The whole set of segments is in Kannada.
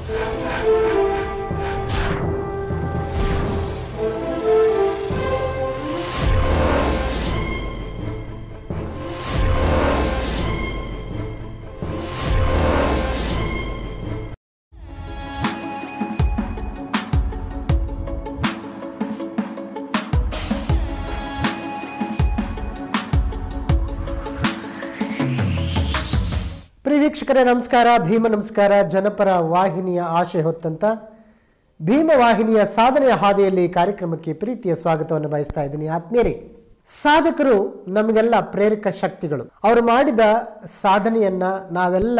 ಪ್ರಿಯ ವೀಕ್ಷಕರೇ ನಮಸ್ಕಾರ ಭೀಮ ನಮಸ್ಕಾರ ಜನಪರ ವಾಹಿನಿಯ ಆಶೆ ಹೊತ್ತಂತ ಭೀಮ ವಾಹಿನಿಯ ಸಾಧನೆಯ ಹಾದಿಯಲ್ಲಿ ಈ ಕಾರ್ಯಕ್ರಮಕ್ಕೆ ಪ್ರೀತಿಯ ಸ್ವಾಗತವನ್ನು ಬಯಸ್ತಾ ಇದ್ದೀನಿ ಆತ್ಮೀಯರೇ ಸಾಧಕರು ನಮಗೆಲ್ಲ ಪ್ರೇರಕ ಶಕ್ತಿಗಳು ಅವರು ಮಾಡಿದ ಸಾಧನೆಯನ್ನ ನಾವೆಲ್ಲ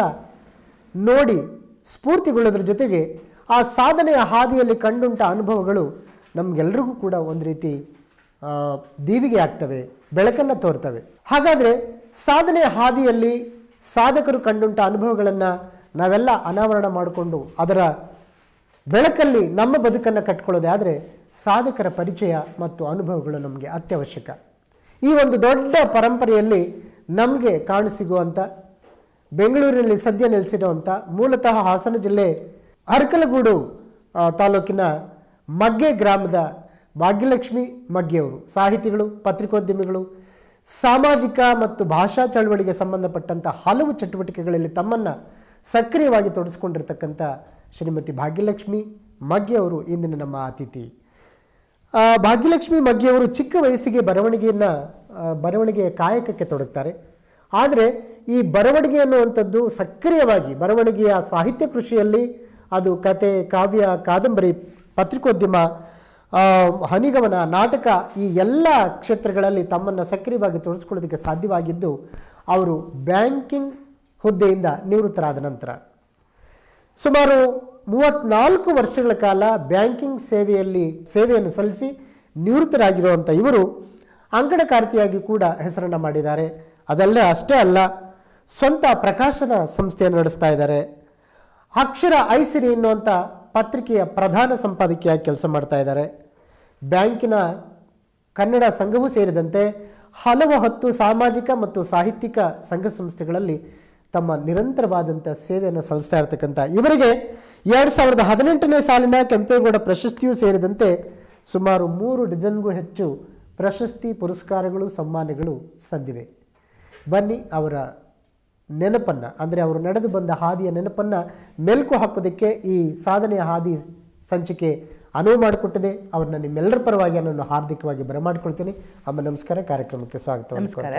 ನೋಡಿ ಸ್ಫೂರ್ತಿಗೊಳ್ಳೋದ್ರ ಜೊತೆಗೆ ಆ ಸಾಧನೆಯ ಹಾದಿಯಲ್ಲಿ ಕಂಡುಂಟ ಅನುಭವಗಳು ನಮಗೆಲ್ರಿಗೂ ಕೂಡ ಒಂದು ರೀತಿ ಆ, ದೀವಿಗೆ ಆಗ್ತವೆ ಬೆಳಕನ್ನು ತೋರ್ತವೆ ಹಾಗಾದರೆ ಸಾಧನೆಯ ಹಾದಿಯಲ್ಲಿ ಸಾಧಕರು ಕಂಡುಂಟ ಅನುಭವಗಳನ್ನು ನಾವೆಲ್ಲ ಅನಾವರಣ ಮಾಡಿಕೊಂಡು ಅದರ ಬೆಳಕಲ್ಲಿ ನಮ್ಮ ಬದುಕನ್ನು ಕಟ್ಕೊಳ್ಳೋದಾದರೆ ಸಾಧಕರ ಪರಿಚಯ ಮತ್ತು ಅನುಭವಗಳು ನಮಗೆ ಅತ್ಯವಶ್ಯಕ ಈ ಒಂದು ದೊಡ್ಡ ಪರಂಪರೆಯಲ್ಲಿ ನಮಗೆ ಕಾಣಸಿಗುವಂಥ ಬೆಂಗಳೂರಿನಲ್ಲಿ ಸದ್ಯ ನೆಲೆಸಿರುವಂಥ ಮೂಲತಃ ಹಾಸನ ಜಿಲ್ಲೆ ಅರಕಲಗೂಡು ಆ, ತಾಲೂಕಿನ ಮಗ್ಗೆ ಗ್ರಾಮದ ಭಾಗ್ಯಲಕ್ಷ್ಮಿ ಮಗ್ಗೆಯವರು ಸಾಹಿತಿಗಳು ಪತ್ರಿಕೋದ್ಯಮಿಗಳು ಸಾಮಾಜಿಕ ಮತ್ತು ಭಾಷಾ ಚಳವಳಿಗೆ ಸಂಬಂಧಪಟ್ಟಂಥ ಹಲವು ಚಟುವಟಿಕೆಗಳಲ್ಲಿ ತಮ್ಮನ್ನು ಸಕ್ರಿಯವಾಗಿ ತೊಡಗಿಸಿಕೊಂಡಿರ್ತಕ್ಕಂಥ ಶ್ರೀಮತಿ ಭಾಗ್ಯಲಕ್ಷ್ಮಿ ಮಗ್ಗೆಯವರು ಇಂದಿನ ನಮ್ಮ ಅತಿಥಿ ಆ, ಭಾಗ್ಯಲಕ್ಷ್ಮಿ ಮಗ್ಗಿಯವರು ಚಿಕ್ಕ ವಯಸ್ಸಿಗೆ ಬರವಣಿಗೆಯನ್ನು ಬರವಣಿಗೆಯ ಕಾಯಕಕ್ಕೆ ತೊಡಗ್ತಾರೆ ಆದರೆ ಈ ಬರವಣಿಗೆ ಅನ್ನುವಂಥದ್ದು ಸಕ್ರಿಯವಾಗಿ ಬರವಣಿಗೆಯ ಸಾಹಿತ್ಯ ಕೃಷಿಯಲ್ಲಿ ಅದು ಕತೆ ಕಾವ್ಯ ಕಾದಂಬರಿ ಪತ್ರಿಕೋದ್ಯಮ ಆ, ಹನಿಗಮನ ನಾಟಕ ಈ ಎಲ್ಲ ಕ್ಷೇತ್ರಗಳಲ್ಲಿ ತಮ್ಮನ್ನು ಸಕ್ರಿಯವಾಗಿ ತೊಡಗಿಸ್ಕೊಳ್ಳೋದಕ್ಕೆ ಸಾಧ್ಯವಾಗಿದ್ದು ಅವರು ಬ್ಯಾಂಕಿಂಗ್ ಹುದ್ದೆಯಿಂದ ನಿವೃತ್ತರಾದ ನಂತರ ಸುಮಾರು ಮೂವತ್ನಾಲ್ಕು ವರ್ಷಗಳ ಕಾಲ ಬ್ಯಾಂಕಿಂಗ್ ಸೇವೆಯಲ್ಲಿ ಸೇವೆಯನ್ನು ಸಲ್ಲಿಸಿ ನಿವೃತ್ತರಾಗಿರುವಂಥ ಇವರು ಅಂಕಣಕಾರ್ತಿಯಾಗಿ ಕೂಡ ಹೆಸರನ್ನು ಮಾಡಿದ್ದಾರೆ ಅದಲ್ಲೇ ಅಷ್ಟೇ ಅಲ್ಲ ಸ್ವಂತ ಪ್ರಕಾಶನ ಸಂಸ್ಥೆಯನ್ನು ನಡೆಸ್ತಾ ಇದ್ದಾರೆ ಅಕ್ಷರ ಐಸಿರಿ ಎನ್ನುವಂಥ ಪತ್ರಿಕೆಯ ಪ್ರಧಾನ ಸಂಪಾದಕಿಯಾಗಿ ಕೆಲಸ ಮಾಡ್ತಾ ಇದ್ದಾರೆ ಬ್ಯಾಂಕಿನ ಕನ್ನಡ ಸಂಘವೂ ಸೇರಿದಂತೆ ಹಲವು ಹತ್ತು ಸಾಮಾಜಿಕ ಮತ್ತು ಸಾಹಿತ್ಯಿಕ ಸಂಘ ಸಂಸ್ಥೆಗಳಲ್ಲಿ ತಮ್ಮ ನಿರಂತರವಾದಂಥ ಸೇವೆಯನ್ನು ಸಲ್ಲಿಸ್ತಾ ಇರತಕ್ಕಂಥ ಇವರಿಗೆ ಎರಡು ಸಾವಿರದ ಹದಿನೆಂಟನೇ ಸಾಲಿನ ಕೆಂಪೇಗೌಡ ಪ್ರಶಸ್ತಿಯೂ ಸೇರಿದಂತೆ ಸುಮಾರು ಮೂರು ಡಜನ್ಗೂ ಹೆಚ್ಚು ಪ್ರಶಸ್ತಿ ಪುರಸ್ಕಾರಗಳು ಸಮ್ಮಾನಗಳು ಸಂದಿವೆ ಬನ್ನಿ ಅವರ ನೆನಪನ್ನು ಅಂದರೆ ಅವರು ನಡೆದು ಬಂದ ಹಾದಿಯ ನೆನಪನ್ನು ಮೆಲುಕು ಹಾಕೋದಕ್ಕೆ ಈ ಸಾಧನೆಯ ಹಾದಿ ಸಂಚಿಕೆ ಅನುವು ಮಾಡಿಕೊಟ್ಟಿದೆ ಅವ್ರನ್ನ ನಿಮ್ಮೆಲ್ಲರ ಪರವಾಗಿ ನಾನು ಹಾರ್ದಿಕವಾಗಿ ಬರಮಾಡಿಕೊಳ್ತೀನಿ ಅಮ್ಮ ನಮಸ್ಕಾರ ಕಾರ್ಯಕ್ರಮಕ್ಕೆ ಸ್ವಾಗತ ನಮಸ್ಕಾರ.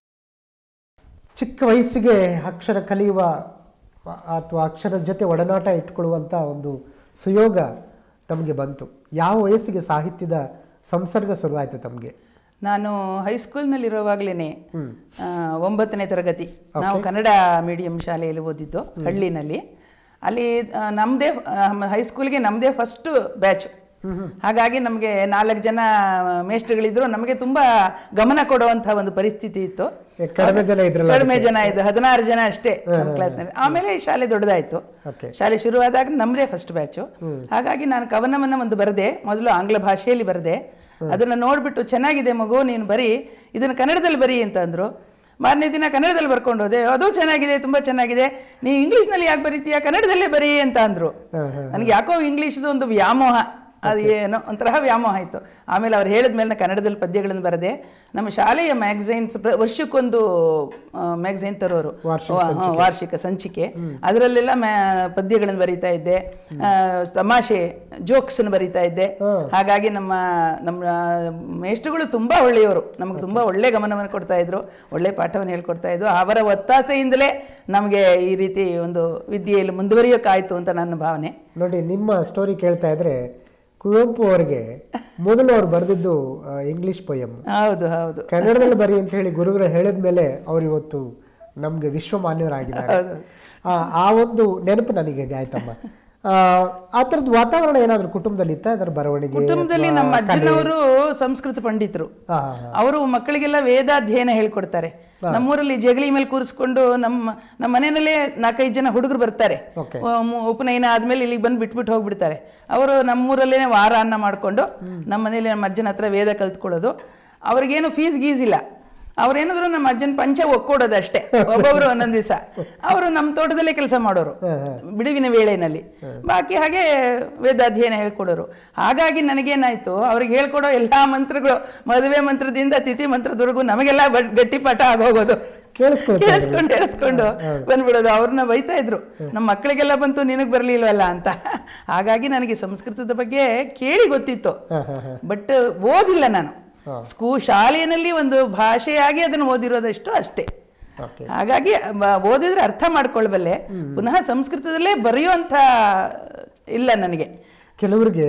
ಚಿಕ್ಕ ವಯಸ್ಸಿಗೆ ಅಕ್ಷರ ಕಲಿಯುವ ಅಥವಾ ಅಕ್ಷರದ ಜೊತೆ ಒಡನಾಟ ಇಟ್ಕೊಳ್ಳುವಂಥ ಒಂದು ಸುಯೋಗ ತಮಗೆ ಬಂತು ಯಾವ ವಯಸ್ಸಿಗೆ ಸಾಹಿತ್ಯದ ಸಂಸರ್ಗ ಶುರುವಾಯಿತು ತಮಗೆ ನಾನು ಹೈಸ್ಕೂಲ್ನಲ್ಲಿರುವಾಗಲೇ ಒಂಬತ್ತನೇ ತರಗತಿ ನಾವು ಕನ್ನಡ ಮೀಡಿಯಂ ಶಾಲೆಯಲ್ಲಿ ಓದಿದ್ದು ಹಳ್ಳಿನಲ್ಲಿ ಅಲ್ಲಿ ಆ, ನಮ್ಮದೇ ಹೈಸ್ಕೂಲ್ಗೆ ನಮ್ಮದೇ ಫಸ್ಟ್ ಬ್ಯಾಚ್ ಹಾಗಾಗಿ ನಮಗೆ ನಾಲ್ಕು ಜನ ಮೇಷ್ಟ್ರುಗಳಿದ್ರು ನಮಗೆ ತುಂಬ ಗಮನ ಕೊಡುವಂತಹ ಒಂದು ಪರಿಸ್ಥಿತಿ ಇತ್ತು ಏ, ಕಡಿಮೆ ಜನ ಇದ್ರಲ್ಲ ಕಡಿಮೆ ಜನ ಇದ್ದು ಹದಿನಾರು ಜನ ಅಷ್ಟೇ ನಮ್ಮ ಕ್ಲಾಸ್ನಲ್ಲಿ ಆಮೇಲೆ ಈ ಶಾಲೆ ದೊಡ್ಡದಾಯ್ತು ಓಕೆ ಶಾಲೆ ಶುರುವಾದಾಗ ನಮ್ಮದೇ ಫಸ್ಟ್ ಬ್ಯಾಚು ಹಾಗಾಗಿ ನಾನು ಕವನವನ್ನು ಒಂದು ಬರೆದೆ ಮೊದಲು ಆಂಗ್ಲ ಭಾಷೆಯಲ್ಲಿ ಬರೆದೆ ಅದನ್ನು ನೋಡ್ಬಿಟ್ಟು ಚೆನ್ನಾಗಿದೆ ಮಗು ನೀನು ಬರೀ ಇದನ್ನು ಕನ್ನಡದಲ್ಲಿ ಬರೀ ಅಂತ ಅಂದ್ರು ಮಾರನೇ ದಿನ ಕನ್ನಡದಲ್ಲಿ ಬರ್ಕೊಂಡು ಹೋದೆ ಅದು ಚೆನ್ನಾಗಿದೆ ತುಂಬಾ ಚೆನ್ನಾಗಿದೆ ನೀ ಇಂಗ್ಲೀಷ್ನಲ್ಲಿ ಯಾಕೆ ಬರೀತೀಯಾ ಕನ್ನಡದಲ್ಲೇ ಬರೀ ಅಂತ ಅಂದ್ರು ನನಗೆ ಯಾಕೋ ಇಂಗ್ಲೀಷ್ದು ಒಂದು ವ್ಯಾಮೋಹ ಅದು ಏನೋ ಒಂಥರ ವ್ಯಾಮೋಹ ಆಯಿತು ಆಮೇಲೆ ಅವ್ರು ಹೇಳಿದ ಮೇಲೆ ನಾನು ಕನ್ನಡದಲ್ಲಿ ಪದ್ಯಗಳನ್ನು ಬರೆದೆ ನಮ್ಮ ಶಾಲೆಯ ಮ್ಯಾಗಝೈನ್ಸ್ ವರ್ಷಕ್ಕೊಂದು ಮ್ಯಾಗಝೈನ್ ತರೋರು ಹಾ, ವಾರ್ಷಿಕ ಸಂಚಿಕೆ ಅದರಲ್ಲೆಲ್ಲ ಮ್ಯಾ- ಪದ್ಯಗಳನ್ನು ಬರೀತಾ ಇದ್ದೆ ಆ, ತಮಾಷೆ ಜೋಕ್ಸ್ ಬರೀತಾ ಇದ್ದೆ ಹಾಗಾಗಿ ನಮ್ಮ ನಮ್ಮ ಮೇಷ್ಟ್ರುಗಳು ತುಂಬಾ ಒಳ್ಳೆಯವರು ನಮಗೆ ತುಂಬಾ ಒಳ್ಳೆ ಗಮನವನ್ನು ಕೊಡ್ತಾ ಇದ್ರು ಒಳ್ಳೆ ಪಾಠವನ್ನು ಹೇಳ್ಕೊಡ್ತಾ ಇದ್ರು ಅವರ ಒತ್ತಾಸೆಯಿಂದಲೇ ನಮಗೆ ಈ ರೀತಿ ಒಂದು ವಿದ್ಯೆಯಲ್ಲಿ ಮುಂದುವರಿಯೋಕ್ಕಾಯ್ತು ಅಂತ ನನ್ನ ಭಾವನೆ ನೋಡಿ ನಿಮ್ಮ ಸ್ಟೋರಿ ಕೇಳ್ತಾ ಇದ್ರೆ ಕುವೆಂಪು ಅವರಿಗೆ ಮೊದಲು ಅವ್ರು ಬರೆದಿದ್ದು ಇಂಗ್ಲಿಷ್ ಪೊಯಮ್ ಹೌದು ಹೌದು ಕನ್ನಡದಲ್ಲಿ ಬರಿ ಅಂತ ಹೇಳಿ ಗುರುಗಳು ಹೇಳಿದ ಮೇಲೆ ಅವ್ರು ಇವತ್ತು ನಮ್ಗೆ ವಿಶ್ವಮಾನ್ಯರಾಗಿದ್ದಾರೆ ಆ, ಆ ಒಂದು ನೆನಪು ನನಗೆ ಆಯ್ತಮ್ಮ ಆ, ಆ ಥರದ್ದು ವಾತಾವರಣ ಏನಾದ್ರು ಕುಟುಂಬದಲ್ಲಿ ಇತ್ತ ಅದರ ಬರವಣಿಗೆ ಕುಟುಂಬದಲ್ಲಿ ನಮ್ಮ ಅಜ್ಜನವರು ಸಂಸ್ಕೃತ ಪಂಡಿತರು ಹಾ, ಹಾ, ಅವರು ಮಕ್ಕಳಿಗೆಲ್ಲ ವೇದಾಧ್ಯಯನ ಹೇಳ್ಕೊಡ್ತಾರೆ ನಮ್ಮೂರಲ್ಲಿ ಜಗಲಿ ಮೇಲೆ ಕೂರಿಸ್ಕೊಂಡು ನಮ್ಮ ನಮ್ಮ ಮನೆಯಲ್ಲೇ ನಾಲ್ಕೈದು ಜನ ಹುಡುಗರು ಬರ್ತಾರೆ Okay. ಉ- ಮು- ಉಪನಯನ ಆದ್ಮೇಲೆ ಇಲ್ಲಿಗೆ ಬಂದು ಬಿಟ್ಬಿಟ್ಟು ಹೋಗ್ಬಿಡ್ತಾರೆ ಅವರು ನಮ್ಮೂರಲ್ಲೇನೆ ವಾರ ಅನ್ನ ಮಾಡಿಕೊಂಡು ನಮ್ಮ ಮನೇಲಿ ನಮ್ಮ ಅಜ್ಜನ ಹತ್ರ ವೇದ ಕಲ್ತ್ಕೊಳ್ಳೋದು ಅವ್ರಿಗೇನು ಫೀಸ್ ಗೀಸ್ ಇಲ್ಲ ಅವ್ರೇನಾದ್ರು ನಮ್ಮ ಅಜ್ಜನ ಪಂಚ ಒಕ್ಕೊಡೋದಷ್ಟೇ ಒಬ್ಬೊಬ್ರು ಒಂದೊಂದ್ ದಿವಸ ಅವರು ನಮ್ಮ ತೋಟದಲ್ಲೇ ಕೆಲಸ ಮಾಡೋರು ಬಿಡುವಿನ ವೇಳೆನಲ್ಲಿ ಬಾಕಿ ಹಾಗೆ ವೇದಾಧ್ಯಯನ ಹೇಳ್ಕೊಡೋರು ಹಾಗಾಗಿ ನನಗೇನಾಯ್ತು ಅವ್ರಿಗೆ ಹೇಳ್ಕೊಡೋ ಎಲ್ಲಾ ಮಂತ್ರಗಳು ಮದುವೆ ಮಂತ್ರದಿಂದ ತಿಥಿ ಮಂತ್ರದವರೆಗೂ ನಮಗೆಲ್ಲ ಬ- ಗಟ್ಟಿಪಾಠ ಆಗೋಗೋದು ಕೇಳಿಸ್ಕೊಳ್ತಾ ಕೇಳಿಸ್ಕೊಂಡು ಕೇಳಿಸ್ಕೊಂಡು ಬಂದ್ಬಿಡೋದು ಅವ್ರನ್ನ ಬೈತಾ ಇದ್ರು ನಮ್ಮ ಮಕ್ಕಳಿಗೆಲ್ಲ ಬಂತು ನಿನಗೆ ಬರ್ಲಿಲ್ವಲ್ಲ ಅಂತ ಹಾಗಾಗಿ ನನಗೆ ಸಂಸ್ಕೃತದ ಬಗ್ಗೆ ಕೇಳಿ ಗೊತ್ತಿತ್ತು ಹಾ ಹಾ ಹಾ ಬಟ್ ಓದಿಲ್ಲ ನಾನು ಸ್ಕೂ ಶಾಲೆಯಲ್ಲಿ ಒಂದು ಭಾಷೆಯಾಗಿ ಅದನ್ನು ಓದಿರೋದಷ್ಟು ಅಷ್ಟೇ ಓಕೆ ಹಾಗಾಗಿ ಬ- ಓದಿದ್ರೆ ಅರ್ಥ ಮಾಡ್ಕೊಳ್ಬಲ್ಲೆ ಪುನಃ ಸಂಸ್ಕೃತದಲ್ಲೇ ಬರೆಯುವಂಥ ಇಲ್ಲ ನನಗೆ ಕೆಲವರಿಗೆ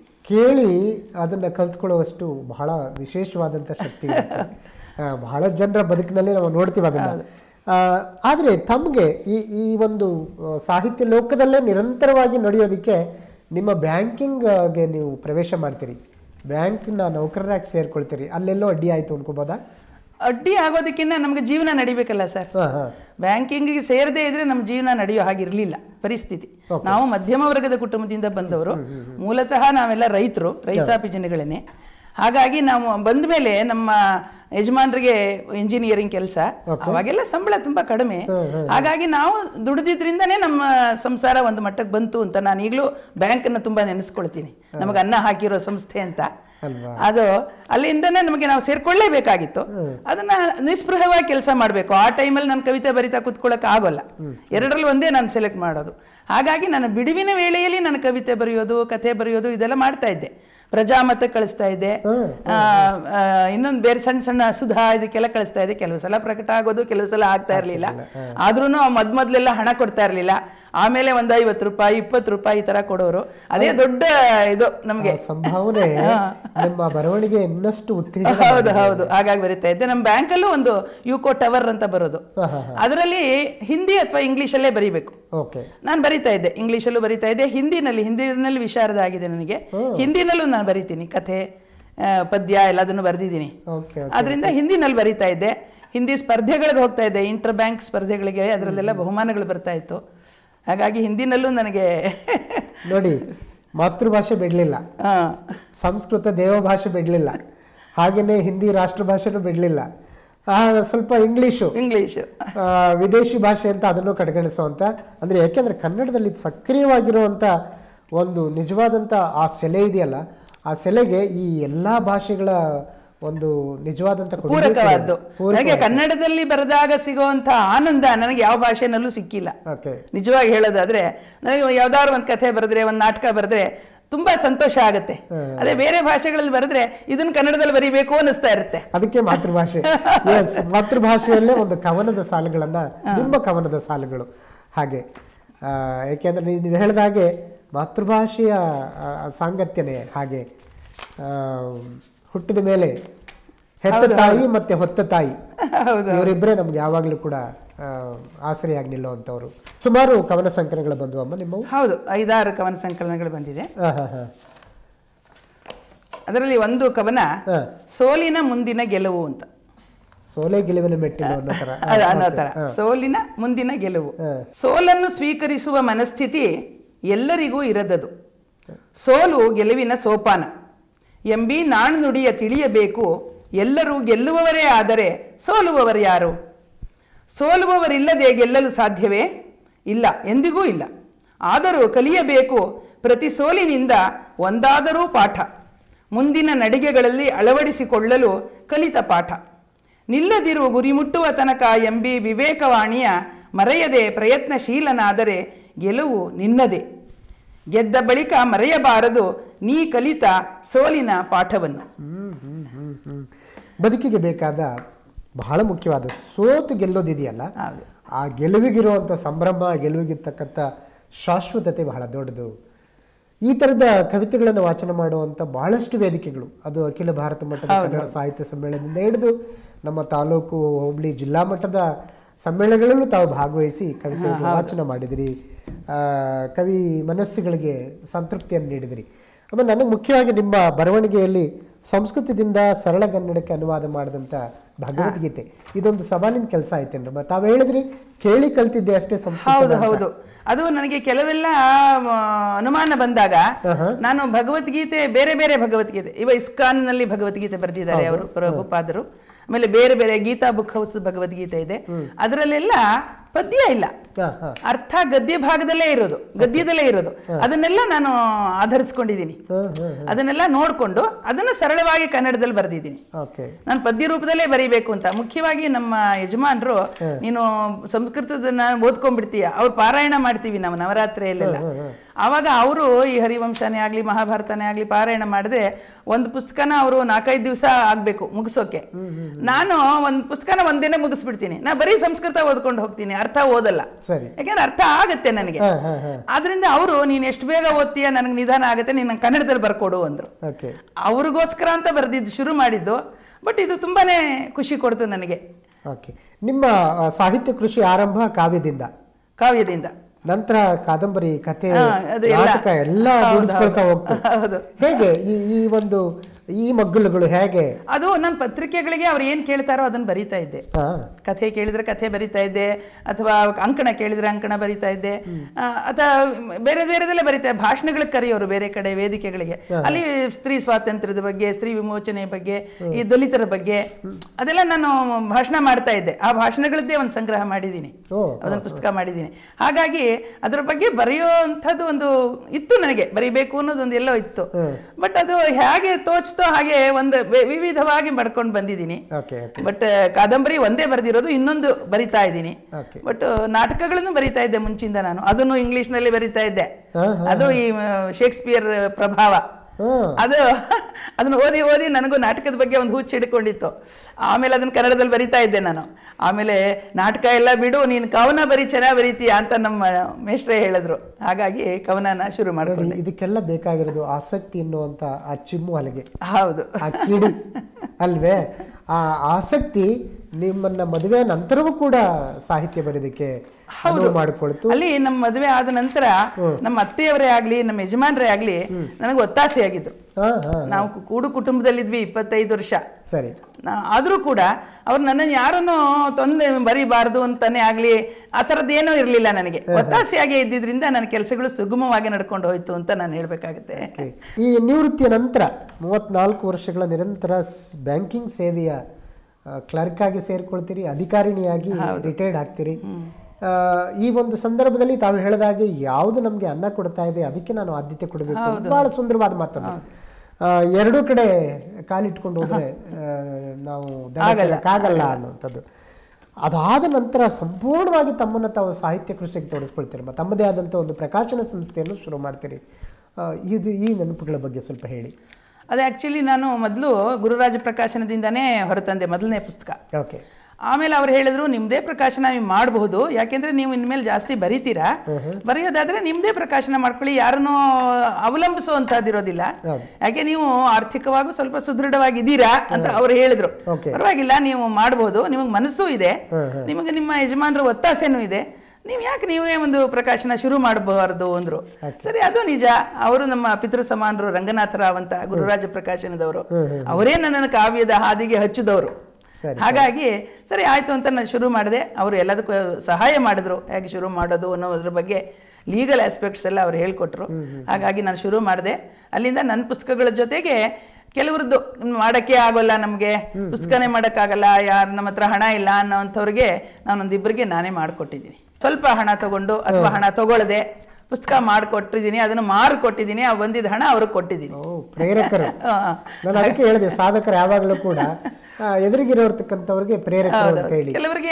ಕೇಳಿ ಅದನ್ನ ಕಲ್ತ್ಕೊಳ್ಳುವಷ್ಟು ಬಹಳ ವಿಶೇಷವಾದಂಥ ಶಕ್ತಿ ಇರುತ್ತೆ. ಆ, ಬಹಳ ಜನರ ಬದುಕಿನಲ್ಲಿ ನಾವು ನೋಡ್ತೀವಿ ಅದನ್ನ ಆ, ಆದ್ರೆ ತಮಗೆ ಈ ಈ ಒಂದು ಆ, ಸಾಹಿತ್ಯ ಲೋಕದಲ್ಲೇ ನಿರಂತರವಾಗಿ ನಡೆಯೋದಕ್ಕೆ ನಿಮ್ಮ ಬ್ಯಾಂಕಿಂಗ್ಗೆ ನೀವು ಪ್ರವೇಶ ಮಾಡ್ತೀರಿ ಬ್ಯಾಂಕ್ನ ನೌಕರರಾಗಿ ಸೇರ್ಕೊಳ್ತೀರಿ ಅಲ್ಲೆಲ್ಲೋ ಅಡ್ಡಿ ಆಯ್ತು ಅನ್ಕೋಬೋದಾ ಅಡ್ಡಿ ಆಗೋದಕ್ಕಿಂತ ನಮಗೆ ಜೀವನ ನಡಿಬೇಕಲ್ಲ ಸರ್ ಹಾ ಹಾ ಬ್ಯಾಂಕಿಂಗಿಗೆ ಸೇರದೇ ಇದ್ರೆ ನಮ್ಮ ಜೀವನ ನಡೆಯೋ ಹಾಗಿರ್ಲಿಲ್ಲ ಪರಿಸ್ಥಿತಿ ನಾವು ಮಧ್ಯಮ ವರ್ಗದ ಕುಟುಂಬದಿಂದ ಬಂದವರು ಮೂಲತಃ ನಾವೆಲ್ಲ ರೈತರು ರೈತಾಪಿ ಜನಗಳೇನೆ ಹಾಗಾಗಿ ನಾವು ಬಂದ ಮೇಲೆ ನಮ್ಮ ಯಜಮಾನ್ರಿಗೆ ಇಂಜಿನಿಯರಿಂಗ್ ಕೆಲಸ ಅವಾಗೆಲ್ಲ ಸಂಬಳ ತುಂಬಾ ಕಡಿಮೆ ಹಾಗಾಗಿ ನಾವು ದುಡಿದಿದ್ರಿಂದನೇ ನಮ್ಮ ಸಂಸಾರ ಒಂದು ಮಟ್ಟಕ್ಕೆ ಬಂತು ಅಂತ ನಾನು ಈಗಲೂ ಬ್ಯಾಂಕನ್ನು ತುಂಬಾ ನೆನೆಸ್ಕೊಳ್ತೀನಿ ನಮಗೆ ಅನ್ನ ಹಾಕಿರೋ ಸಂಸ್ಥೆ ಅಂತ ಅಲ್ವಾ ಅದು ಅಲ್ಲಿಂದನೇ ನಮಗೆ ನಾವು ಸೇರ್ಕೊಳ್ಳೇಬೇಕಾಗಿತ್ತು ಅದನ್ನ ನಿಸ್ಪೃಹವಾಗಿ ಕೆಲಸ ಮಾಡಬೇಕು ಆ ಟೈಮಲ್ಲಿ ನಾನು ಕವಿತೆ ಬರಿತಾ ಕೂತ್ಕೊಳ್ಳೋಕೆ ಆಗೋಲ್ಲ ಎರಡರಲ್ಲಿ ಒಂದೇ ನಾನು ಸೆಲೆಕ್ಟ್ ಮಾಡೋದು ಹಾಗಾಗಿ ನನ್ನ ಬಿಡುವಿನ ವೇಳೆಯಲ್ಲಿ ನಾನು ಕವಿತೆ ಬರೆಯೋದು ಕಥೆ ಬರೆಯೋದು ಇದೆಲ್ಲ ಮಾಡ್ತಾ ಇದ್ದೆ ಪ್ರಜಾಮತ ಕಳಿಸ್ತಾ ಇದ್ದೆ ಆ, ಆ, ಇನ್ನೊಂದು ಬೇರೆ ಸಣ್ಣ ಸಣ್ಣ ಸುಧಾ ಇದಕ್ಕೆಲ್ಲ ಕಳಿಸ್ತಾ ಇದ್ದೆ ಕೆಲವು ಸಲ ಪ್ರಕಟ ಆಗೋದು ಕೆಲವು ಸಲ ಆಗ್ತಾ ಇರಲಿಲ್ಲ ಆದ್ರೂ ಮದ್ ಮೊದ್ಲೆಲ್ಲ ಹಣ ಕೊಡ್ತಾ ಇರಲಿಲ್ಲ ಆಮೇಲೆ ಒಂದು ಐವತ್ತು ರೂಪಾಯಿ ಇಪ್ಪತ್ತು ರೂಪಾಯಿ ಈ ತರ ಕೊಡೋರು ಅದೇ ದೊಡ್ಡ ಇದು ನಮಗೆ ಆ ಸಂಭಾವನೆ ನಿಮ್ಮ ಬರವಣಿಗೆ ಇನ್ನಷ್ಟು ಉತ್ತೇಜನ ಹೌದು ಹೌದು ಹಾಗಾಗಿ ಬರೀತಾ ಇದ್ದೆ ನಮ್ಮ ಬ್ಯಾಂಕಲ್ಲೂ ಒಂದು ಯುಕೋ ಟವರ್ ಅಂತ ಬರೋದು ಹಾ, ಹಾ, ಅದರಲ್ಲಿ ಹಿಂದಿ ಅಥವಾ ಇಂಗ್ಲಿಷಲ್ಲೇ ಬರೀಬೇಕು ಓಕೆ ನಾನು ಬರಿತಾ ಇದ್ದೆ ಇಂಗ್ಲಿಷಲ್ಲೂ ಬರಿತಾ ಇದ್ದೆ ಹಿಂದಿನಲ್ಲಿ ಹಿಂದಿನಲ್ಲಿ ವಿಶಾರದ ಆಗಿದೆ ನನಗೆ ಹಿಂದಿನಲ್ಲೂ ನಾನು ಬರಿತೀನಿ ಕಥೆ ಆ, ಪದ್ಯ ಎಲ್ಲದನ್ನು ಬರೆದಿದ್ದೀನಿ ಓಕೆ ಅದರಿಂದ ಹಿಂದಿನಲ್ಲಿ ಬರಿತಾ ಇದ್ದೆ ಹಿಂದಿ ಸ್ಪರ್ಧೆಗಳಿಗೆ ಹೋಗ್ತಾ ಇದ್ದೆ ಇಂಟರ್ ಬ್ಯಾಂಕ್ ಸ್ಪರ್ಧೆಗಳಿಗೆ ಅದರಲ್ಲೆಲ್ಲ ಬಹುಮಾನಗಳು ಬರ್ತಾ ಇತ್ತು ಹಾಗಾಗಿ ಹಿಂದಿನಲ್ಲೂ ನನಗೆ ನೋಡಿ ಮಾತೃಭಾಷೆ ಬಿಡಲಿಲ್ಲ ಆ, ಸಂಸ್ಕೃತ ದೇವಭಾಷೆ ಬಿಡಲಿಲ್ಲ ಹಾಗೆಯೇ ಹಿಂದಿ ರಾಷ್ಟ್ರಭಾಷೆನೂ ಬಿಡಲಿಲ್ಲ ಸ್ವಲ್ಪ ಇಂಗ್ಲೀಷು ಇಂಗ್ಲೀಷು ಆ, ವಿದೇಶಿ ಭಾಷೆ ಅಂತ ಅದನ್ನು ಕಡೆಗಣಿಸುವಂತ ಅಂದ್ರೆ ಯಾಕೆಂದ್ರೆ ಕನ್ನಡದಲ್ಲಿ ಸಕ್ರಿಯವಾಗಿರುವಂತ ಒಂದು ನಿಜವಾದಂತ ಆ ಸೆಲೆ ಇದೆಯಲ್ಲ ಆ ಸೆಲೆಗೆ ಈ ಎಲ್ಲಾ ಭಾಷೆಗಳ ಒಂದು ನಿಜವಾದಂತ ಕೊಡುಗೆ ಕೂಡ ಇದೆ. ಪೂರಕವಾದ್ದು ಪೂರಕ- ನನಗೆ ಕನ್ನಡದಲ್ಲಿ ಬರೆದಾಗ ಸಿಗುವಂಥ ಆನಂದ ನನಗೆ ಯಾವ ಭಾಷೆನಲ್ಲೂ ಸಿಕ್ಕಿಲ್ಲ ಓಕೆ ನಿಜವಾಗಿ ಹೇಳೋದಾದ್ರೆ ನನಗೆ ಯಾವ್ದಾದ್ರು ಒಂದು ಕಥೆ ಬರೆದ್ರೆ ಒಂದು ನಾಟಕ ಬರೆದ್ರೆ ತುಂಬಾ ಸಂತೋಷ ಆಗುತ್ತೆ ಅದೇ ಬೇರೆ ಭಾಷೆಗಳಲ್ಲಿ ಬರೆದ್ರೆ ಇದನ್ನ ಕನ್ನಡದಲ್ಲಿ ಬರಿಬೇಕು ಅನ್ನಿಸ್ತಾ ಇರುತ್ತೆ ಅದಕ್ಕೆ ಮಾತೃಭಾಷೆ ಎಸ್ ಮಾತೃಭಾಷೆಯಲ್ಲೇ ಒಂದು ಕವನದ ಸಾಲುಗಳನ್ನ ನಿಮ್ಮ ಕವನದ ಸಾಲುಗಳು ಹಾಗೆ ಆ, ಯಾಕೆಂದ್ರೆ ನೀವು ನೀವು ಹೇಳಿದ ಹಾಗೆ ಮಾತೃಭಾಷೆಯ ಆ, ಸಾಂಗತ್ಯನೇ ಹಾಗೆ ಆ, ಹುಟ್ಟಿದ ಮೇಲೆ ಹೆತ್ತ ತಾಯಿ ಮತ್ತೆ ಹೊತ್ತ ತಾಯಿ ಹೌದು ಇವರಿಬ್ಬರೇ ನಮ್ಗೆ ಯಾವಾಗಲೂ ಕೂಡ ಆ, ಆಸರೆಯಾಗಿ ನಿಲ್ಲುವಂಥವ್ರು ಸುಮಾರು ಕವನ ಸಂಕಲನಗಳು ಬಂದ್ವು ಅಮ್ಮ ನಿಮ್ಮವು ಹೌದು ಐದಾರು ಕವನ ಸಂಕಲನಗಳು ಬಂದಿದೆ ಹಾ ಹಾ ಹಾ ಅದರಲ್ಲಿ ಒಂದು ಕವನ ಹಾ ಸೋಲಿನ ಮುಂದಿನ ಗೆಲುವು ಅಂತ ಸೋಲೆ ಗೆಲುವಿನ ಮೆಟ್ಟಿಲು ಅನ್ನೋ ಥರ ಅದು ಅನ್ನೋ ತರ ಸೋಲಿನ ಮುಂದಿನ ಗೆಲುವು ಹಾ. ಸೋಲನ್ನು ಸ್ವೀಕರಿಸುವ ಮನಸ್ಥಿತಿ ಎಲ್ಲರಿಗೂ ಇರದದು ಸೋಲು ಗೆಲುವಿನ ಸೋಪಾನ ಎಂಬಿ ನಾಣ್ಣುಡಿಯ ತಿಳಿಯಬೇಕು ಎಲ್ಲರೂ ಗೆಲ್ಲುವವರೇ ಆದರೆ ಸೋಲುವವರು ಯಾರು ಸೋಲುವವರಿಲ್ಲದೆ ಗೆಲ್ಲಲು ಸಾಧ್ಯವೇ ಇಲ್ಲ ಎಂದಿಗೂ ಇಲ್ಲ ಆದರೂ ಕಲಿಯಬೇಕು ಪ್ರತಿ ಸೋಲಿನಿಂದ ಒಂದಾದರೂ ಪಾಠ ಮುಂದಿನ ನಡಿಗೆಗಳಲ್ಲಿ ಅಳವಡಿಸಿಕೊಳ್ಳಲು ಕಲಿತ ಪಾಠ ನಿಲ್ಲದಿರು ಗುರಿ ಮುಟ್ಟುವ ತನಕ ಎಂಬಿ ವಿವೇಕವಾಣಿಯ ಮರೆಯದೆ ಪ್ರಯತ್ನಶೀಲನಾದರೆ ಗೆಲುವು ನಿನ್ನದೇ ಗೆದ್ದ ಬಳಿಕ ಮರೆಯಬಾರದು ನೀ ಕಲಿತ ಸೋಲಿನ ಪಾಠವನ್ನು ಹ್ಮ್, ಹ್ಮ್, ಹ್ಮ್, ಹ್ಮ್. ಬದುಕಿಗೆ ಬೇಕಾದ ಬಹಳ ಮುಖ್ಯವಾದ ಸೋತು ಗೆಲ್ಲೋದಿದೆಯಲ್ಲ ಹೌದು. ಆ ಗೆಲುವಿಗಿರುವಂಥ ಸಂಭ್ರಮ ಗೆಲುವಿಗಿರ್ತಕ್ಕಂಥ ಶಾಶ್ವತತೆ ಬಹಳ ದೊಡ್ಡದು ಈ ಥರದ ಕವಿತೆಗಳನ್ನು ವಾಚನ ಮಾಡುವಂಥ ಬಹಳಷ್ಟು ವೇದಿಕೆಗಳು ಅದು ಅಖಿಲ ಭಾರತ ಮಟ್ಟದ ಕನ್ನಡ ಸಾಹಿತ್ಯ ಸಮ್ಮೇಳನದಿಂದ ಹಿಡಿದು ನಮ್ಮ ತಾಲೂಕು ಹೋಬಳಿ ಜಿಲ್ಲಾ ಮಟ್ಟದ ಸಮ್ಮೇಳನಗಳಲ್ಲೂ ತಾವು ಭಾಗವಹಿಸಿ ಕವಿತೆಗಳನ್ನು ವಾಚನ ಮಾಡಿದಿರಿ ಆ, ಕವಿ ಮನಸ್ಸುಗಳಿಗೆ ಸಂತೃಪ್ತಿಯನ್ನು ನೀಡಿದಿರಿ ಆಮೇಲೆ ನನಗೆ ಮುಖ್ಯವಾಗಿ ನಿಮ್ಮ ಬರವಣಿಗೆಯಲ್ಲಿ ಸಂಸ್ಕೃತದಿಂದ ಸರಳಗನ್ನಡಕ್ಕೆ ಅನುವಾದ ಮಾಡಿದಂಥ ಭಗವದ್ಗೀತೆ ಇದೊಂದು ಸವಾಲಿನ ಕೆಲಸ ಆಯ್ತೇನ್ರಮ್ಮ ತಾವು ಹೇಳಿದ್ರಿ ಕೇಳಿ ಕಲ್ತಿದ್ದೆ ಅಷ್ಟೇ ಸಂಸ್ಕೃತ ಹೌದು ಹೌದು ಅದು ನನಗೆ ಕೆಲವೆಲ್ಲ ಆ, ಅನುಮಾನ ಬಂದಾಗ ಆಹಾ. ನಾನು ಭಗವದ್ಗೀತೆ ಬೇರೆ ಬೇರೆ ಭಗವದ್ಗೀತೆ ಇವ ಇಸ್ಕಾನ್ ನಲ್ಲಿ ಭಗವದ್ಗೀತೆ ಬರೆದಿದ್ದಾರೆ ಅವರು ಪ್ರಭುಪಾದರು ಆಮೇಲೆ ಬೇರೆ ಬೇರೆ ಗೀತಾ ಬುಕ್ ಹೌಸ್ ಭಗವದ್ಗೀತೆ ಇದೆ ಅದರಲ್ಲೆಲ್ಲ ಪದ್ಯ ಇಲ್ಲ ಹಾ ಹಾ ಅರ್ಥ ಗದ್ಯ ಭಾಗದಲ್ಲೇ ಇರೋದು ಗದ್ಯದಲ್ಲೇ ಇರೋದು ಅದನ್ನೆಲ್ಲ ನಾನು ಆಧರಿಸ್ಕೊಂಡಿದ್ದೀನಿ ಹಾ ಹಾ ಅದನ್ನೆಲ್ಲ ನೋಡ್ಕೊಂಡು ಅದನ್ನ ಸರಳವಾಗಿ ಕನ್ನಡದಲ್ಲಿ ಬರೆದಿದ್ದೀನಿ ಓಕೆ ನಾನು ಪದ್ಯ ರೂಪದಲ್ಲೇ ಬರೀಬೇಕು ಅಂತ ಮುಖ್ಯವಾಗಿ ನಮ್ಮ ಯಜಮಾನ್ರು ನೀನು ಸಂಸ್ಕೃತದನ್ನ ಓದ್ಕೊಂಡ್ಬಿಡ್ತೀಯ ಅವ್ರು ಪಾರಾಯಣ ಮಾಡ್ತೀವಿ ನಾವು ನವರಾತ್ರಿಯಲ್ಲೆಲ್ಲ ಆವಾಗ ಅವರು ಈ ಹರಿವಂಶನೇ ಆಗ್ಲಿ ಮಹಾಭಾರತನೇ ಆಗ್ಲಿ ಪಾರಾಯಣ ಮಾಡಿದ್ರೆ ಒಂದು ಪುಸ್ತಕನ ಅವರು ನಾಲ್ಕೈದು ದಿವಸ ಆಗ್ಬೇಕು ಮುಗಿಸೋಕೆ ನಾನು ಒಂದು ಪುಸ್ತಕನ ಒಂದಿನ ಮುಗಿಸ್ಬಿಡ್ತೀನಿ ನಾ ಬರೀ ಸಂಸ್ಕೃತ ಓದ್ಕೊಂಡು ಹೋಗ್ತೀನಿ ಅರ್ಥ ಓದಲ್ಲ ಸರಿ ಯಾಕಂದ್ರೆ ಅರ್ಥ ಆಗತ್ತೆ ನನಗೆ ಹಾ ಹಾ ಹಾ ಆದ್ರಿಂದ ಅವರು ನೀನ್ ಎಷ್ಟು ಬೇಗ ಓದ್ತೀಯ ನನಗೆ ನಿಧಾನ ಆಗತ್ತೆ ನೀನು ನಂಗೆ ಕನ್ನಡದಲ್ಲಿ ಬರ್ಕೊಡು ಅಂದ್ರು ಓಕೆ ಅವ್ರಿಗೋಸ್ಕರ ಅಂತ ಬರೆದಿದ್ದು ಶುರು ಮಾಡಿದ್ದು ಬಟ್ ಇದು ತುಂಬಾನೇ ಖುಷಿ ಕೊಡ್ತು ನನಗೆ ಓಕೆ ನಿಮ್ಮ ಆ, ಸಾಹಿತ್ಯ ಕೃಷಿ ಆರಂಭ ಕಾವ್ಯದಿಂದ ಕಾವ್ಯದಿಂದ ನಂತರ ಕಾದಂಬರಿ ಕಥೆ ಹಾ, ಅದು ಎಲ್ಲ. ನಾಟಕ ಎಲ್ಲ ಹೌದು, ರೂಢಿಸ್ಕೊಳ್ತಾ ಹೌದು. ಹೋಗ್ತು ಹೌದು. ಹೇಗೆ ಈ ಈ ಒಂದು ಈ ಮಗ್ಗುಲುಗಳು ಹೇಗೆ ಅದು ನನ್ನ ಪತ್ರಿಕೆಗಳಿಗೆ ಅವ್ರು ಏನ್ ಕೇಳ್ತಾರೋ ಅದನ್ನ ಬರಿತಾ ಇದ್ದೆ ಹಾ ಕಥೆ ಕೇಳಿದ್ರೆ ಕಥೆ ಬರಿತಾ ಇದ್ದೆ ಅಥವಾ ಅಂಕಣ ಕೇಳಿದ್ರೆ ಅಂಕಣ ಬರಿತಾ ಇದ್ದೆ ಆ, ಅಥವಾ ಬೇರೆ ಬೇರೆದೆಲ್ಲ ಬರಿತಾ ಭಾಷಣಗಳಿಗೆ ಕರೆಯೋರು ಬೇರೆ ಕಡೆ ವೇದಿಕೆಗಳಿಗೆ ಅಲ್ಲಿ ಸ್ತ್ರೀ ಸ್ವಾತಂತ್ರ್ಯದ ಬಗ್ಗೆ ಸ್ತ್ರೀ ವಿಮೋಚನೆ ಬಗ್ಗೆ ಈ ದಲಿತರ ಬಗ್ಗೆ ಅದೆಲ್ಲ ನಾನು ಭಾಷಣ ಮಾಡ್ತಾ ಇದ್ದೆ ಆ ಭಾಷಣಗಳದ್ದೇ ಒಂದು ಸಂಗ್ರಹ ಮಾಡಿದ್ದೀನಿ ಓ ಅದೊಂದು ಪುಸ್ತಕ ಮಾಡಿದ್ದೀನಿ ಹಾಗಾಗಿ ಅದರ ಬಗ್ಗೆ ಬರೆಯುವಂಥದ್ದು ಒಂದು ಇತ್ತು ನನಗೆ ಬರಿಬೇಕು ಅನ್ನೋದೊಂದು ಎಲ್ಲೋ ಇತ್ತು ಬಟ್ ಅದು ಹೇಗೆ ತೋಚ್ತೋ ಹಾಗೆ ಒಂದು ವಿ- ವಿವಿಧವಾಗಿ ಮಾಡ್ಕೊಂಡು ಬಂದಿದ್ದೀನಿ ಓಕೆ ಓಕೆ ಬಟ್ ಕಾದಂಬರಿ ಒಂದೇ ಬರೆದಿರೋದು ಇನ್ನೊಂದು ಬರಿತಾ ಇದ್ದೀನಿ ಓಕೆ ಬಟ್ ನಾಟಕಗಳನ್ನು ಬರಿತಾ ಇದ್ದೆ ಮುಂಚಿಂದ ನಾನು ಅದನ್ನು ಇಂಗ್ಲಿಷ್ ನಲ್ಲಿ ಬರಿತಾ ಇದ್ದೆ ಹಾ, ಅದು ಈ ಆ, ಶೇಕ್ಸ್ಪಿಯರ್ ಪ್ರಭಾವ ಹಾ ಅದು ಅದನ್ನ ಓದಿ ಓದಿ ನನಗೂ ನಾಟಕದ ಬಗ್ಗೆ ಒಂದು ಹುಚ್ಚು ಹಿಡ್ಕೊಂಡಿತ್ತು ಆಮೇಲೆ ಅದನ್ನ ಕನ್ನಡದಲ್ಲಿ ಬರಿತಾ ಇದ್ದೆ ನಾನು ಆಮೇಲೆ ನಾಟಕ ಎಲ್ಲ ಬಿಡು ನೀನು ಕವನ ಬರಿ ಚೆನ್ನಾಗಿ ಬರೀತೀಯ ಅಂತ ನಮ್ಮ ಮೇಷ್ಟ್ರೇ ಹೇಳಿದ್ರು ಹಾಗಾಗಿ ಕವನನ ಶುರು ಮಾಡ್ಕೊಂಡೆ ನೋಡಿ ಇದಕ್ಕೆಲ್ಲ ಬೇಕಾಗಿರೋದು ಆಸಕ್ತಿ ಎನ್ನುವಂತ ಆ ಚಿಮ್ಮು ಅಲೆಗೆ ಹೌದು ಆ ಕಿಡಿ ಅಲ್ವೇ ಆ ಆಸಕ್ತಿ ನಿಮ್ಮನ್ನ ಮದುವೆ ನಂತರವೂ ಕೂಡ ಸಾಹಿತ್ಯ ಬರೆಯೋದಕ್ಕೆ ಅನುವು ಮಾಡಿಕೊಳ್ತು ಅಲ್ಲಿ ನಮ್ಮ ಮದುವೆ ಆದ ನಂತರ ನಮ್ಮ ಅತ್ತೆಯವರೇ ಆಗ್ಲಿ ನಮ್ಮ ಯಜಮಾನ್ರೇ ಆಗ್ಲಿ ನನಗೆ ಒತ್ತಾಸೆ ಆಗಿದ್ದು ಹಾ ಹಾ ನಾವು ಕು- ಕೂಡು ಕುಟುಂಬದಲ್ಲಿದ್ವಿ ಇಪ್ಪತ್ತೈದು ವರ್ಷ ಸರಿ ನಾ- ಆದ್ರೂ ಕೂಡ ಅವ್ರು ನನ್ನನ್ನು ಯಾರನ್ನು ತೊಂದರೆ ಬರಿಬಾರ್ದು ಅಂತಾನೆ ಆಗ್ಲಿ ಆ ಥರದ್ದೇನೂ ಇರಲಿಲ್ಲ ನನಗೆ ಒತ್ತಾಸೆಯಾಗಿ ಇದ್ದಿದ್ರಿಂದ ನನ್ನ ಕೆಲಸಗಳು ಸುಗಮವಾಗಿ ನಡ್ಕೊಂಡು ಹೋಯ್ತು ಅಂತ ನಾನು ಹೇಳ್ಬೇಕಾಗತ್ತೆ Okay. ಈ ನಿವೃತ್ತಿಯ ನಂತರ ಮೂವತ್ನಾಲ್ಕು ವರ್ಷಗಳ ನಿರಂತರ ಬ್ಯಾಂಕಿಂಗ್ ಸೇವೆಯ ಕ್ಲರ್ಕ್ ಆಗಿ ಸೇರ್ಕೊಳ್ತೀರಿ ಅಧಿಕಾರಿಣಿಯಾಗಿ ರಿಟೈರ್ಡ್ ಆಗ್ತೀರಿ ಆ, ಈ ಒಂದು ಸಂದರ್ಭದಲ್ಲಿ ತಾವು ಹೇಳಿದಾಗೆ ಯಾವುದು ನಮಗೆ ಅನ್ನ ಕೊಡ್ತಾ ಇದೆ ಅದಕ್ಕೆ ನಾನು ಆದ್ಯತೆ ಕೊಡಬೇಕು ಬಹಳ ಸುಂದರವಾದ ಮಾತದು ಆ, ಎರಡೂ ಕಡೆ ಕಾಲಿಟ್ಕೊಂಡು ಹೋದ್ರೆ ಆ, ನಾವು ಆಗಲ್ಲ ಅನ್ನುವಂಥದ್ದು ಅದಾದ ನಂತರ ಸಂಪೂರ್ಣವಾಗಿ ತಮ್ಮನ್ನು ತಾವು ಸಾಹಿತ್ಯ ಕೃಷಿಗೆ ತೊಡಗಿಸ್ಕೊಳ್ತೀರಿ ಮ- ತಮ್ಮದೇ ಆದಂಥ ಒಂದು ಪ್ರಕಾಶನ ಸಂಸ್ಥೆಯನ್ನು ಶುರು ಮಾಡ್ತೀರಿ ಆ, ಇದು ಈ ನೆನಪುಗಳ ಬಗ್ಗೆ ಸ್ವಲ್ಪ ಹೇಳಿ ಅದು ಆ್ಯಕ್ಚುಲಿ ನಾನು ಮೊದಲು ಗುರುರಾಜ ಪ್ರಕಾಶನದಿಂದನೇ ಹೊರತಂದೆ ಮೊದಲನೇ ಪುಸ್ತಕ ಓಕೆ ಆಮೇಲೆ ಅವ್ರು ಹೇಳಿದ್ರು ನಿಮ್ದೇ ಪ್ರಕಾಶನ ನೀವು ಮಾಡಬಹುದು ಯಾಕೆಂದ್ರೆ ನೀವು ಇನ್ಮೇಲೆ ಜಾಸ್ತಿ ಬರೀತೀರಾ ಬರೆಯೋದಾದ್ರೆ ನಿಮ್ದೇ ಪ್ರಕಾಶನ ಮಾಡ್ಕೊಳ್ಳಿ ಯಾರನ್ನೂ ಅವಲಂಬಿಸುವಂತಹದ್ದಿರೋದಿಲ್ಲ ಹೌದು. ಯಾಕೆ ನೀವು ಆರ್ಥಿಕವಾಗೂ ಸ್ವಲ್ಪ ಸುದೃಢವಾಗಿದ್ದೀರಾ ಅಂತ ಅವ್ರು ಹೇಳಿದ್ರು Okay. ಪರವಾಗಿಲ್ಲ ನೀವು ಮಾಡಬಹುದು ನಿಮಗೆ ಮನಸ್ಸು ಇದೆ ನಿಮಗೆ ನಿಮ್ಮ ಯಜಮಾನರ ಒತ್ತಾಸೆನೂ ಇದೆ ನೀವು ಯಾಕೆ ನೀವೇ ಒಂದು ಪ್ರಕಾಶನ ಶುರು ಮಾಡಬಾರ್ದು ಅಂದ್ರು ಸರಿ ಅದು ನಿಜ ಅವರು ನಮ್ಮ ಪಿತೃ ಸಮಾನರು ರಂಗನಾಥ ರಾವ್ ಅಂತ ಗುರುರಾಜ ಪ್ರಕಾಶನದವರು ಅವರೇ ನನ್ನನ್ನು ಕಾವ್ಯದ ಹಾದಿಗೆ ಹಚ್ಚಿದವರು ಸರಿ ಹಾಗಾಗಿ ಸರಿ ಆಯ್ತು ಅಂತ ನಾನು ಶುರು ಮಾಡಿದೆ ಅವರು ಎಲ್ಲದಕ್ಕೂ ಸಹಾಯ ಮಾಡಿದ್ರು ಹೇಗೆ ಶುರು ಮಾಡೋದು ಅನ್ನೋದ್ರ ಬಗ್ಗೆ ಲೀಗಲ್ ಆಸ್ಪೆಕ್ಟ್ಸ್ ಎಲ್ಲ ಅವ್ರು ಹೇಳ್ಕೊಟ್ರು ಹಾಗಾಗಿ ನಾನು ಶುರು ಮಾಡಿದೆ ಅಲ್ಲಿಂದ ನನ್ನ ಪುಸ್ತಕಗಳ ಜೊತೆಗೆ ಕೆಲವ್ರದ್ದು ಮಾಡೋಕ್ಕೆ ಆಗೋಲ್ಲ ನಮಗೆ ಪುಸ್ತಕನೇ ಮಾಡೋಕ್ಕಾಗಲ್ಲ ಯಾರು ನಮ್ಮ ಹತ್ರ ಹಣ ಇಲ್ಲ ಅನ್ನೋಂಥವ್ರಿಗೆ ನಾನೊಂದಿಬ್ಬರಿಗೆ ನಾನೇ ಮಾಡಿಕೊಟ್ಟಿದ್ದೀನಿ ಸ್ವಲ್ಪ ಹಣ ತಗೊಂಡು ಅಥವಾ ಹಣ ತಗೊಳ್ಳದೆ ಪುಸ್ತಕ ಮಾಡಿಕೊಟ್ಟಿದ್ದೀನಿ ಅದನ್ನು ಮಾರು ಕೊಟ್ಟಿದ್ದೀನಿ ಆ ಬಂದಿದ್ದ ಹಣ ಅವ್ರಿಗೆ ಕೊಟ್ಟಿದ್ದೀನಿ ಓ ಪ್ರೇರಕರು ಆ, ನಾನು ಅದಕ್ಕೆ ಹೇಳಿದೆ ಸಾಧಕರು ಯಾವಾಗಲೂ ಕೂಡ ಆ, ಎದುರಿಗಿರೋರ್ತಕ್ಕಂಥವ್ರಿಗೆ ಪ್ರೇರಕರು ಅಂತ ಹೇಳಿ ಕೆಲವರಿಗೆ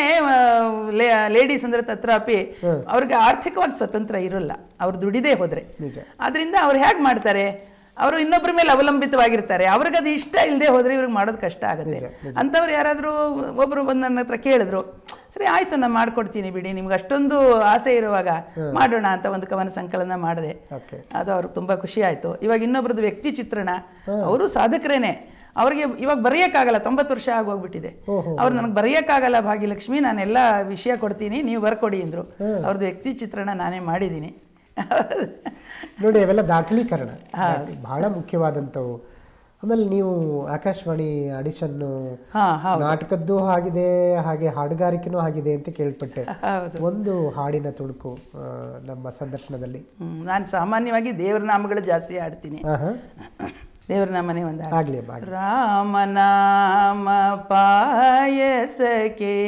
ಲೇಡೀಸ್ ಅಂದ್ರೆ ತತ್ರಾಪಿ ಅವ್ರಿಗೆ ಆರ್ಥಿಕವಾಗಿ ಸ್ವತಂತ್ರ ಇರಲ್ಲ ಅವ್ರು ದುಡಿದೇ ಹೋದ್ರೆ ನಿಜ. ಆದ್ರಿಂದ ಅವ್ರು ಹೇಗೆ ಮಾಡ್ತಾರೆ ಅವರು ಇನ್ನೊಬ್ಬರ ಮೇಲೆ ಅವಲಂಬಿತವಾಗಿರ್ತಾರೆ ಅವ್ರಿಗೆ ಅದು ಇಷ್ಟ ಇಲ್ಲದೆ ಹೋದ್ರೆ ಇವ್ರಿಗೆ ಮಾಡೋದು ಕಷ್ಟ ಆಗುತ್ತೆ ಅಂಥವ್ರು ಯಾರಾದರೂ ಒಬ್ರು ಬಂದು ನನ್ನ ಹತ್ರ ಕೇಳಿದ್ರು ಸರಿ ಆಯ್ತು ನಾನು ಮಾಡ್ಕೊಡ್ತೀನಿ ಬಿಡಿ ನಿಮ್ಗೆ ಅಷ್ಟೊಂದು ಆಸೆ ಇರುವಾಗ ಮಾಡೋಣ ಅಂತ ಒಂದು ಕವನ ಸಂಕಲನ ಮಾಡಿದೆ ಓಕೆ ಅದು ಅವ್ರಿಗೆ ತುಂಬಾ ಖುಷಿ ಆಯ್ತು ಇವಾಗ ಇನ್ನೊಬ್ರದ್ದು ವ್ಯಕ್ತಿ ಚಿತ್ರಣ ಅವರು ಸಾಧಕರೇನೆ ಅವ್ರಿಗೆ ಇವಾಗ ಬರೆಯೋಕ್ಕಾಗಲ್ಲ ತೊಂಬತ್ತು ವರ್ಷ ಆಗೋಗ್ಬಿಟ್ಟಿದೆ ಅವ್ರು ನನಗೆ ಬರೆಯೋಕ್ಕಾಗಲ್ಲ ಭಾಗ್ಯಲಕ್ಷ್ಮಿ ನಾನೆಲ್ಲ ವಿಷಯ ಕೊಡ್ತೀನಿ ನೀವು ಬರ್ಕೊಡಿ ಅಂದ್ರು ಅವ್ರದ್ದು ವ್ಯಕ್ತಿ ಚಿತ್ರಣ ನಾನೇ ಮಾಡಿದ್ದೀನಿ ನೋಡಿ ಅವೆಲ್ಲ ದಾಖಲೀಕರಣ ದಾಖಲಿ- ಬಹಳ ಮುಖ್ಯವಾದಂಥವು ಆಮೇಲೆ ನೀವು ಆಕಾಶವಾಣಿ ಆಡಿಷನ್ನು ಹಾ ಹೌದು ನಾಟಕದ್ದು ಆಗಿದೆ ಹಾಗೆ ಹಾಡುಗಾರಿಕೆನೂ ಆಗಿದೆ ಅಂತ ಕೇಳ್ಪಟ್ಟೆ ಹೌದು ಒಂದು ಹಾಡಿನ ತುಣುಕು ಆ, ನಮ್ಮ ಸಂದರ್ಶನದಲ್ಲಿ ನಾನು ಸಾಮಾನ್ಯವಾಗಿ ದೇವರ ನಾಮಗಳು ಜಾಸ್ತಿ ಆಡ್ತೀನಿ ಆಹಾ. ದೇವರ ನಾಮನೇ ಒಂದು ಹಾಡು. ಆಗ್ಲಿ ಅಮ್ಮ ಆಗ್ಲಿ. ರಾಮನಾಮ ಪಾಯಸಕ್ಕೆ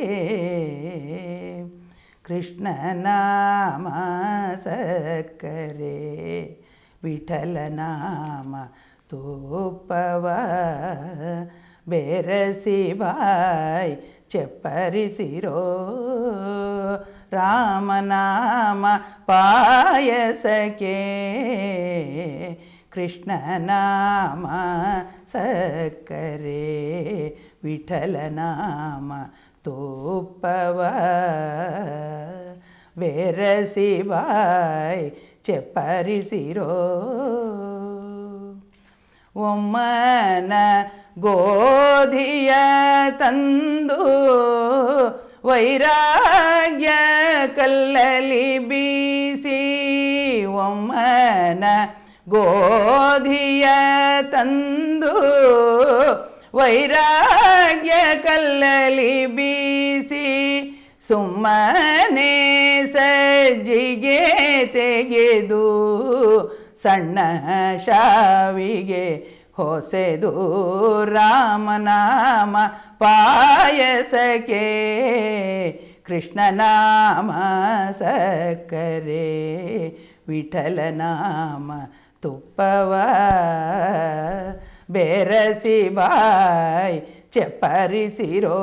ಕೃಷ್ಣ ನಾಮ ಸಕ್ಕರೆ ವಿಠಲ ನಾಮ ತೂಪವ ಬೆರಸಿ ಬಾಯ್ ಚಪ್ಪರಿಸಿರೋ ರಾಮನಾಮ ಪಾಯಸಕ್ಕೆ ಕೃಷ್ಣ ನಾಮ ಸಕ್ಕರೆ ವಿಠಲ ನಾಮ ತೂಪವ ಬೆರಸಿ ಬಾಯ್ ಚಪ್ಪರಿಸಿರೋ ಒಮ್ಮನ ಗೋಧಿಯ ತಂದು ವೈರಾಗ್ಯ ಕಲ್ಲಲಿ ಬೀಸಿ ಒಮ್ಮನ ಗೋಧಿಯ ತಂದು ವೈರಾಗ್ಯ ಕಲ್ಲಲಿ ಬೀಸಿ ಸುಮ್ಮನೆ ಸಜ್ಜಿಗೆ ತೆಗೆದು ಸಣ್ಣ ಶಾವಿಗೆ ಹೊಸೆದು ರಾಮನಾಮ ಪಾಯಸಕ್ಕೆ ಕೃಷ್ಣನಾಮ ಸಕ್ಕರೆ ವಿಠಲ ನಾಮ ತುಪ್ಪವ ಬೆರಸಿ ಬಾಯ್ ಚಪ್ಪರಿಸಿರೋ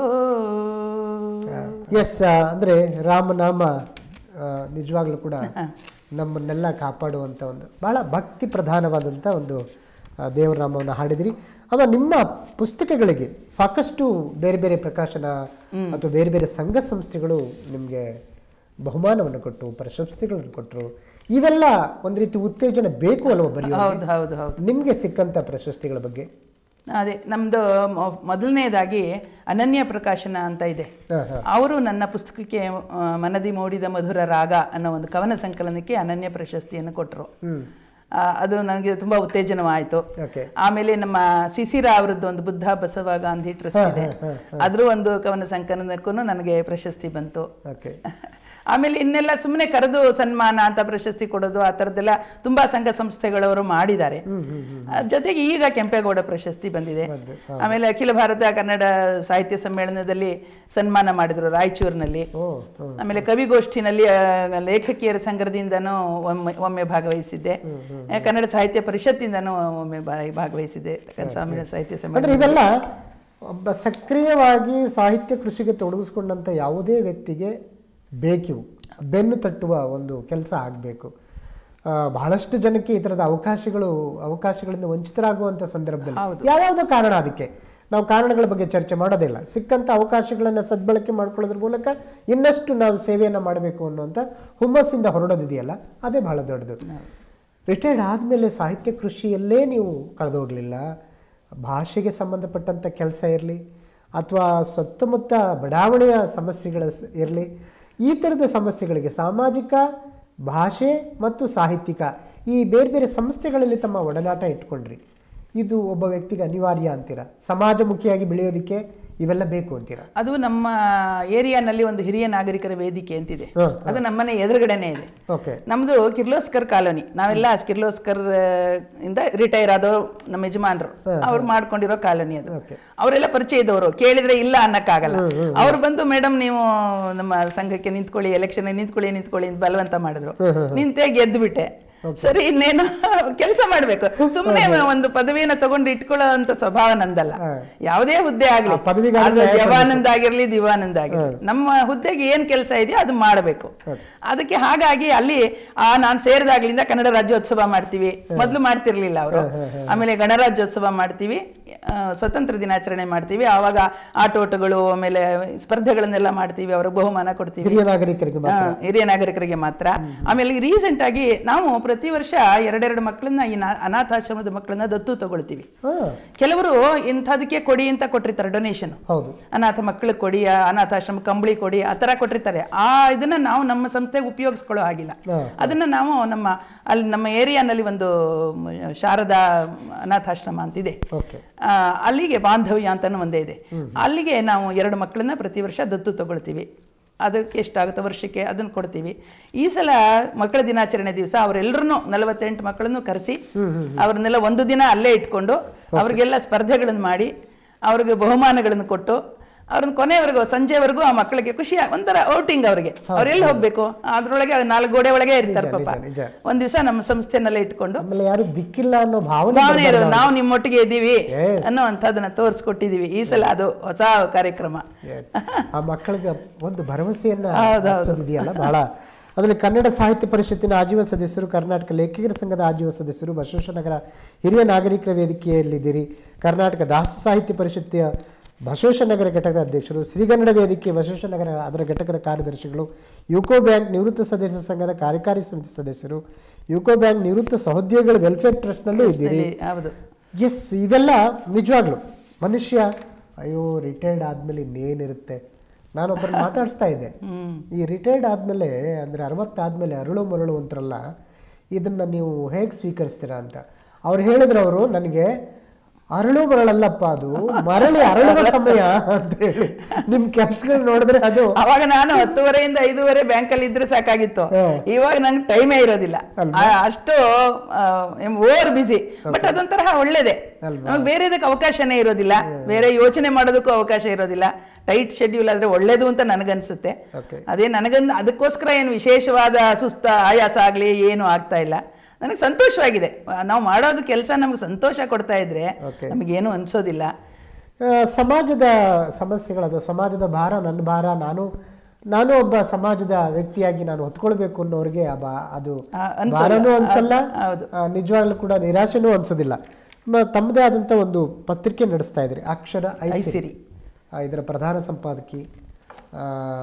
ಎಸ್ ಅಂದರೆ ರಾಮನಾಮ ಆ, ನಿಜವಾಗ್ಲೂ ಕೂಡ ನಮ್ಮನ್ನೆಲ್ಲ ಕಾಪಾಡುವಂಥ ಒಂದು ಬಹಳ ಭಕ್ತಿ ಪ್ರಧಾನವಾದಂಥ ಒಂದು ಆ, ದೇವರ ನಾಮವನ್ನು ಹಾಡಿದ್ರಿ ಅವ ನಿಮ್ಮ ಪುಸ್ತಕಗಳಿಗೆ ಸಾಕಷ್ಟು ಬೇರೆ ಬೇರೆ ಪ್ರಕಾಶನ ಅಥವಾ ಬೇರೆ ಬೇರೆ ಸಂಘ ಸಂಸ್ಥೆಗಳು ನಿಮಗೆ ಬಹುಮಾನವನ್ನು ಕೊಟ್ಟು ಪ್ರಶಸ್ತಿಗಳನ್ನು ಕೊಟ್ಟರು ಇವೆಲ್ಲ ಒಂದು ರೀತಿ ಉತ್ತೇಜನ ಬೇಕು ಅಲ್ವಾ ಬರೆಯೋ ಹೌದು ಹೌದು ಹೌದು ನಿಮಗೆ ಸಿಕ್ಕಂಥ ಪ್ರಶಸ್ತಿಗಳ ಬಗ್ಗೆ ಅದೇ ನಮ್ಮದು ಮೊದಲನೇದಾಗಿ ಅನನ್ಯ ಪ್ರಕಾಶನ ಅಂತ ಇದೆ ಹಾಂ ಹಾಂ ಅವರು ನನ್ನ ಪುಸ್ತಕಕ್ಕೆ ಆ, ಮನದಿ ಮೂಡಿದ ಮಧುರ ರಾಗ ಅನ್ನೋ ಒಂದು ಕವನ ಸಂಕಲನಕ್ಕೆ ಅನನ್ಯ ಪ್ರಶಸ್ತಿಯನ್ನು ಕೊಟ್ಟರು ಹ್ಞೂ ಅದು ನನಗೆ ತುಂಬ ಉತ್ತೇಜನವಾಯಿತು ಓಕೆ ಆಮೇಲೆ ನಮ್ಮ ಸಿಸಿರಾ ಅವರದ್ದು ಒಂದು ಬುದ್ಧ ಬಸವ ಗಾಂಧಿ ಟ್ರಸ್ಟ್ ಇದೆ ಅದ್ರ ಒಂದು ಕವನ ಸಂಕಲನಕ್ಕೂ ನನಗೆ ಪ್ರಶಸ್ತಿ ಬಂತು ಓಕೆ ಆಮೇಲೆ ಇನ್ನೆಲ್ಲ ಸುಮ್ಮನೆ ಕರೆದು ಸನ್ಮಾನ ಅಂತ ಪ್ರಶಸ್ತಿ ಕೊಡೋದು ಆ ಥರದ್ದೆಲ್ಲ ತುಂಬಾ ಸಂಘ ಸಂಸ್ಥೆಗಳವರು ಮಾಡಿದ್ದಾರೆ ಆ, ಜೊತೆಗೆ ಈಗ ಕೆಂಪೇಗೌಡ ಪ್ರಶಸ್ತಿ ಬಂದಿದೆ ಬಂದು, ಆಮೇಲೆ ಅಖಿಲ ಭಾರತ ಕನ್ನಡ ಸಾಹಿತ್ಯ ಸಮ್ಮೇಳನದಲ್ಲಿ ಸನ್ಮಾನ ಮಾಡಿದ್ರು ರಾಯಚೂರಿನಲ್ಲಿ ಓ ಹ್ಞೂ ಆಮೇಲೆ ಕವಿಗೋಷ್ಠಿನಲ್ಲಿ ಆ, ಲೇಖಕಿಯರ ಸಂಘದಿಂದನೂ ಒಮ್ಮೆ ಒಮ್ಮೆ ಭಾಗವಹಿಸಿದ್ದೆ ಆ, ಕನ್ನಡ ಸಾಹಿತ್ಯ ಪರಿಷತ್ತಿಂದನೂ ಒಮ್ಮೆ ಭಾ- ಭಾಗವಹಿಸಿದ್ದೆ ಸ್ವಾಮಿ ಸಾಹಿತ್ಯ ಸಮ್ಮೇಳನ ಅಂದ್ರೆ ಇವೆಲ್ಲ ಒಬ್ಬ ಸಕ್ರಿಯವಾಗಿ ಸಾಹಿತ್ಯ ಕೃಷಿಗೆ ತೊಡಗಿಸ್ಕೊಂಡಂಥ ಯಾವುದೇ ವ್ಯಕ್ತಿಗೆ ಬೇಕಿವು ಬೆನ್ನು ತಟ್ಟುವ ಒಂದು ಕೆಲಸ ಆಗಬೇಕು ಬಹಳಷ್ಟು ಜನಕ್ಕೆ ಈ ಥರದ ಅವಕಾಶಗಳು ಅವಕಾಶಗಳಿಂದ ವಂಚಿತರಾಗುವಂಥ ಸಂದರ್ಭದಲ್ಲಿ ಯಾವ್ಯಾವುದೋ ಕಾರಣ ಅದಕ್ಕೆ ನಾವು ಕಾರಣಗಳ ಬಗ್ಗೆ ಚರ್ಚೆ ಮಾಡೋದಿಲ್ಲ ಸಿಕ್ಕಂಥ ಅವಕಾಶಗಳನ್ನು ಸದ್ಬಳಕೆ ಮಾಡ್ಕೊಳ್ಳೋದ್ರ ಮೂಲಕ ಇನ್ನಷ್ಟು ನಾವು ಸೇವೆಯನ್ನು ಮಾಡಬೇಕು ಅನ್ನುವಂಥ ಹುಮ್ಮಸ್ಸಿಂದ ಹೊರಡೋದಿದೆಯಲ್ಲ ಅದೇ ಬಹಳ ದೊಡ್ಡದು ರಿಟೈರ್ಡ್ ಆದಮೇಲೆ ಸಾಹಿತ್ಯ ಕೃಷಿಯಲ್ಲೇ ನೀವು ಕಳೆದೋಗಲಿಲ್ಲ ಭಾಷೆಗೆ ಸಂಬಂಧಪಟ್ಟಂಥ ಕೆಲಸ ಇರಲಿ ಅಥವಾ ಸುತ್ತಮುತ್ತ ಬಡಾವಣೆಯ ಸಮಸ್ಯೆಗಳ ಇರಲಿ ಈ ಥರದ ಸಮಸ್ಯೆಗಳಿಗೆ ಸಾಮಾಜಿಕ ಭಾಷೆ ಮತ್ತು ಸಾಹಿತ್ಯಿಕ ಈ ಬೇರೆ ಬೇರೆ ಸಂಸ್ಥೆಗಳಲ್ಲಿ ತಮ್ಮ ಒಡನಾಟ ಇಟ್ಕೊಂಡ್ರಿ ಇದು ಒಬ್ಬ ವ್ಯಕ್ತಿಗೆ ಅನಿವಾರ್ಯ ಅಂತೀರಾ ಸಮಾಜಮುಖಿಯಾಗಿ ಬೆಳೆಯೋದಕ್ಕೆ ಇವೆಲ್ಲ ಬೇಕು ಅಂತೀರಾ ಅದು ನಮ್ಮ ಏರಿಯಾನಲ್ಲಿ ಒಂದು ಹಿರಿಯ ನಾಗರಿಕರ ವೇದಿಕೆ ಅಂತಿದೆ ಹಾಂ ಅದು ನಮ್ಮನೆ ಎದುರುಗಡೆನೇ ಇದೆ ಓಕೆ ನಮ್ದು ಕಿರ್ಲೋಸ್ಕರ್ ಕಾಲೋನಿ ನಾವೆಲ್ಲ ಕಿರ್ಲೋಸ್ಕರ್ ಆ, ಇಂದ ರಿಟೈರ್ ಆದೋ ನಮ್ಮ ಯಜಮಾನ್ರು ಅವ್ರು ಮಾಡ್ಕೊಂಡಿರೋ ಕಾಲೋನಿ ಅದು ಓಕೆ ಅವರೆಲ್ಲ ಪರಿಚಯ ಇದ್ದವರು ಕೇಳಿದ್ರೆ ಇಲ್ಲ ಅನ್ನಕ್ಕಾಗಲ್ಲ ಅವ್ರು ಬಂದು ಮೇಡಮ್ ನೀವು ನಮ್ಮ ಸಂಘಕ್ಕೆ ನಿಂತ್ಕೊಳ್ಳಿ ಎಲೆಕ್ಷನ್ ನಿಂತ್ಕೊಳ್ಳಿ ನಿಂತ್ಕೊಳ್ಳಿ ಅಂತ ಬಲವಂತ ಮಾಡಿದ್ರು ನಿಂತೆ ಗೆದ್ದು ಬಿಟ್ಟೆ ಸರಿ ಇನ್ನೇನು ಕೆಲಸ ಮಾಡ್ಬೇಕು ಸುಮ್ಮನೆ ಒಂದು ಪದವಿಯನ್ನ ತಗೊಂಡು ಇಟ್ಕೊಳ್ಳೋ ಅಂತ ಸ್ವಭಾವ ನಂದಲ್ಲ ಯಾವುದೇ ಹುದ್ದೆ ಆಗ್ಲಿ ಆ ಪದವಿಗಾಗಿ ಅದು ಜವಾನಂದ ಆಗಿರ್ಲಿ ದಿವಾನಂದ ಆಗಿರ್ಲಿ ನಮ್ಮ ಹುದ್ದೆಗೆ ಏನ್ ಕೆಲಸ ಇದೆಯೋ ಅದು ಮಾಡಬೇಕು ಅದಕ್ಕೆ ಹಾಗಾಗಿ ಅಲ್ಲಿ ಆ ನಾನು ಸೇರಿದಾಗ್ಲಿಂದ ಕನ್ನಡ ರಾಜ್ಯೋತ್ಸವ ಮಾಡ್ತೀವಿ ಮೊದಲು ಮಾಡ್ತಿರ್ಲಿಲ್ಲ ಅವರು ಆಮೇಲೆ ಗಣರಾಜ್ಯೋತ್ಸವ ಮಾಡ್ತೀವಿ ಆ, ಸ್ವತಂತ್ರ ದಿನಾಚರಣೆ ಮಾಡ್ತೀವಿ ಆವಾಗ ಆಟೋಟಗಳು ಆಮೇಲೆ ಸ್ಪರ್ಧೆಗಳನ್ನೆಲ್ಲ ಮಾಡ್ತೀವಿ ಅವ್ರಿಗೆ ಬಹುಮಾನ ಕೊಡ್ತೀವಿ ಹಿರಿಯ ನಾಗರಿಕರಿಗೆ ಮಾತ್ರ ಆ, ಹಿರಿಯ ನಾಗರಿಕರಿಗೆ ಮಾತ್ರ ಆಮೇಲೆ ರೀಸೆಂಟ್ ಆಗಿ ನಾವು ಪ್ರತಿ ವರ್ಷ ಎರಡೆರಡು ಮಕ್ಕಳನ್ನ ಈ ನಾ- ಅನಾಥಾಶ್ರಮದ ಮಕ್ಕಳನ್ನ ದತ್ತು ತಗೊಳ್ತೀವಿ ಹಾಂ ಕೆಲವರು ಇಂಥದಕ್ಕೆ ಕೊಡಿ ಅಂತ ಕೊಟ್ಟಿರ್ತಾರೆ ಡೊನೇಷನ್ ಹೌದು ಅನಾಥ ಮಕ್ಕಳಿಗೆ ಕೊಡಿ ಆ ಅನಾಥಾಶ್ರಮ ಕಂಬಳಿ ಕೊಡಿ ಆ ಥರ ಕೊಟ್ಟಿರ್ತಾರೆ ಆ ಇದನ್ನ ನಾವು ನಮ್ಮ ಸಂಸ್ಥೆಗೆ ಉಪಯೋಗಿಸ್ಕೊಳ್ಳೋ ಆಗಿಲ್ಲ ಹಾ. ಅದನ್ನ ನಾವು ನಮ್ಮ ಅಲ್ಲಿ ನಮ್ಮ ಏರಿಯಾನಲ್ಲಿ ಒಂದು ಮ್, ಶಾರದಾ ಅನಾಥಾಶ್ರಮ ಅಂತಿದೆ ಓಕೆ ಆ, ಅಲ್ಲಿಗೆ ಬಾಂಧವ್ಯ ಅಂತಾನು ಒಂದೇ ಇದೆ ಅಲ್ಲಿಗೆ ನಾವು ಎರಡು ಮಕ್ಕಳನ್ನ ಪ್ರತಿ ವರ್ಷ ದತ್ತು ತಗೊಳ್ತೀವಿ ಅದಕ್ಕೆ ಎಷ್ಟಾಗುತ್ತೋ ವರ್ಷಕ್ಕೆ ಅದನ್ನು ಕೊಡ್ತೀವಿ ಈ ಸಲ ಮಕ್ಕಳ ದಿನಾಚರಣೆ ದಿವಸ ಅವರೆಲ್ಲರನ್ನೂ ನಲವತ್ತೆಂಟು ಮಕ್ಕಳನ್ನು ಕರೆಸಿ ಅವ್ರನ್ನೆಲ್ಲ ಒಂದು ದಿನ ಅಲ್ಲೇ ಇಟ್ಕೊಂಡು ಅವ್ರಿಗೆಲ್ಲ ಸ್ಪರ್ಧೆಗಳನ್ನು ಮಾಡಿ ಅವ್ರಿಗೆ ಬಹುಮಾನಗಳನ್ನು ಕೊಟ್ಟು ಅವ್ರನ್ನ ಕೊನೆವರೆಗೂ ಸಂಜೆವರೆಗೂ ಆ ಮಕ್ಕಳಿಗೆ ಖುಷಿ ಒಂಥರ ಔಟಿಂಗ್ ಅವ್ರಿಗೆ ಅವ್ರು ಎಲ್ಲಿ ಹೋಗ್ಬೇಕು ಅದ್ರೊಳಗೆ ನಾಲ್ಕು ಗೋಡೆ ಒಳಗೆ ಇರ್ತಾರೆ ಪಾಪ ನಿಜ. ಒಂದ್ ದಿವಸ ನಮ್ಮ ಸಂಸ್ಥೆನಲ್ಲೇ ಇಟ್ಕೊಂಡು ಆಮೇಲೆ ಯಾರು ದಿಕ್ಕಿಲ್ಲ ಅನ್ನೋ ಭಾವನೆ ಭಾವನೆ ಇರೋದು ನಾವು ನಿಮ್ಮೊಟ್ಟಿಗೆ ಇದ್ದೀವಿ Yes. ಅನ್ನೋವಂಥದ್ದನ್ನ ತೋರಿಸ್ಕೊಟ್ಟಿದೀವಿ ಈ ಸಲ ಅದು ಹೊಸ ಕಾರ್ಯಕ್ರಮ Yes. ಆ ಮಕ್ಕಳಿಗೆ ಒಂದು ಭರವಸೆಯನ್ನ ಹೌದು, ಹೌದು. ಹಚ್ಚೋದಿದೆಯಲ್ಲ ಬಹಳ ಅದರಲ್ಲಿ ಕನ್ನಡ ಸಾಹಿತ್ಯ ಪರಿಷತ್ತಿನ ಆಜೀವ ಸದಸ್ಯರು ಕರ್ನಾಟಕ ಲೇಖಕರ ಸಂಘದ ಆಜೀವ ಸದಸ್ಯರು ಬಸವೇಶ್ವರನಗರ ಹಿರಿಯ ನಾಗರಿಕರ ವೇದಿಕೆಯಲ್ಲಿದ್ದೀರಿ ಕರ್ನಾಟಕ ದಾಸ ಸಾಹಿತ್ಯ ಪರಿಷತ್ತಿಯ ಬಸವೇಶ್ವರನಗರ ಘಟಕದ ಅಧ್ಯಕ್ಷರು ಶ್ರೀಗನ್ನಡ ವೇದಿಕೆ ಬಸವೇಶ್ವರನಗರ ಅದರ ಘಟಕದ ಕಾರ್ಯದರ್ಶಿಗಳು ಯುಕೋ ಬ್ಯಾಂಕ್ ನಿವೃತ್ತ ಸದಸ್ಯ ಸಂಘದ ಕಾರ್ಯಕಾರಿ ಸಮಿತಿ ಸದಸ್ಯರು ಯುಕೋ ಬ್ಯಾಂಕ್ ನಿವೃತ್ತ ಸಹೋದ್ಯೋಗಿಗಳ ವೆಲ್ಫೇರ್ ಟ್ರಸ್ಟ್ನಲ್ಲೂ ಇದ್ದೀರಿ ಹೌದು ಎಸ್ ಇವೆಲ್ಲ ನಿಜವಾಗ್ಲು ಮನುಷ್ಯ ಅಯ್ಯೋ ರಿಟೈರ್ಡ್ ಆದ್ಮೇಲೆ ಇನ್ನೇನಿರುತ್ತೆ ನಾನೊಬ್ಬರನ್ನ ಮಾತಾಡಿಸ್ತಾ ಇದ್ದೆ ಈ ರಿಟೈರ್ಡ್ ಆದ್ಮೇಲೆ ಅಂದ್ರೆ ಅರವತ್ತಾದ್ಮೇಲೆ ಅರಳು ಮರಳು ಅಂತಾರಲ್ಲ ಇದನ್ನ ನೀವು ಹೇಗೆ ಸ್ವೀಕರಿಸ್ತೀರಾ ಅಂತ ಅವ್ರು ಹೇಳಿದ್ರು ಅವರು ನನಗೆ ಅರಳು ಮರಳಲ್ಲಪ್ಪ ಅದು ಮರಳಿ ಅರಳುವ ಸಮಯ ಅಂತ ಹೇಳಿ ನಿಮ್ ಕೆಲ್ಸಗಳು ನೋಡಿದ್ರೆ ಅದು ಅವಾಗ ನಾನು ಹತ್ತುವರೆಯಿಂದ ಐದೂವರೆ ಬ್ಯಾಂಕಲ್ಲಿ ಇದ್ರೆ ಸಾಕಾಗಿತ್ತು ಹ್ಮ್. ಇವಾಗ ನಂಗೆ ಟೈಮೇ ಇರೋದಿಲ್ಲ ಆ, ಅಷ್ಟು ಓವರ್ ಬಿಸಿ ಬಟ್ ಅದೊಂಥರ ಒಳ್ಳೇದೆ ನಮಗೆ ಬೇರೆದಕ್ಕೆ ಅವಕಾಶನೇ ಇರೋದಿಲ್ಲ ಬೇರೆ ಯೋಚನೆ ಮಾಡೋದಕ್ಕೂ ಅವಕಾಶ ಇರೋದಿಲ್ಲ ಟೈಟ್ ಶೆಡ್ಯೂಲ್ ಆದ್ರೆ ಒಳ್ಳೇದು ಅಂತ ನನಗನ್ಸುತ್ತೆ Okay. ಅದೇ ನನಗನ್ ಅದಕ್ಕೋಸ್ಕರ ಏನು ವಿಶೇಷವಾದ ಸುಸ್ತ ಆಯಾಸ ಆಗಲಿ ಏನು ಆಗ್ತಾ ಇಲ್ಲ ನನಗೆ ಸಂತೋಷವಾಗಿದೆ ನಾವು ಮಾಡೋದು ಕೆಲಸ ನಮ್ಗೆ ಸಂತೋಷ ಕೊಡ್ತಾ ಇದ್ರೆ Okay. ನಮಗೇನು ಅನ್ಸೋದಿಲ್ಲ ಆ, ಸಮಾಜದ ಸಮಸ್ಯೆಗಳದು ಸಮಾಜದ ಭಾರ ನನ್ನ ಭಾರ ನಾನು ನಾನು ಒಬ್ಬ ಸಮಾಜದ ವ್ಯಕ್ತಿಯಾಗಿ ನಾನು ಹೊತ್ಕೊಳ್ಬೇಕು ಅನ್ನೋರಿಗೆ ಆ ಬಾ ಅದು ಆ, ಅನ್ಸೋಲ್ಲ. ಭಾರನೂ ಅನ್ಸಲ್ಲ ಹೌದು. ಆ, ನಿಜವಾಗ್ಲೂ ಕೂಡ ನಿರಾಶೆನೂ ಅನ್ಸೋದಿಲ್ಲ ಮ- ತಮ್ಮದೇ ಆದಂಥ ಒಂದು ಪತ್ರಿಕೆ ನಡೆಸ್ತಾ ಇದ್ರಿ ಅಕ್ಷರ ಐಸಿರಿ ಐಸಿರಿ. ಆ, ಇದರ ಪ್ರಧಾನ ಸಂಪಾದಕಿ ಆ,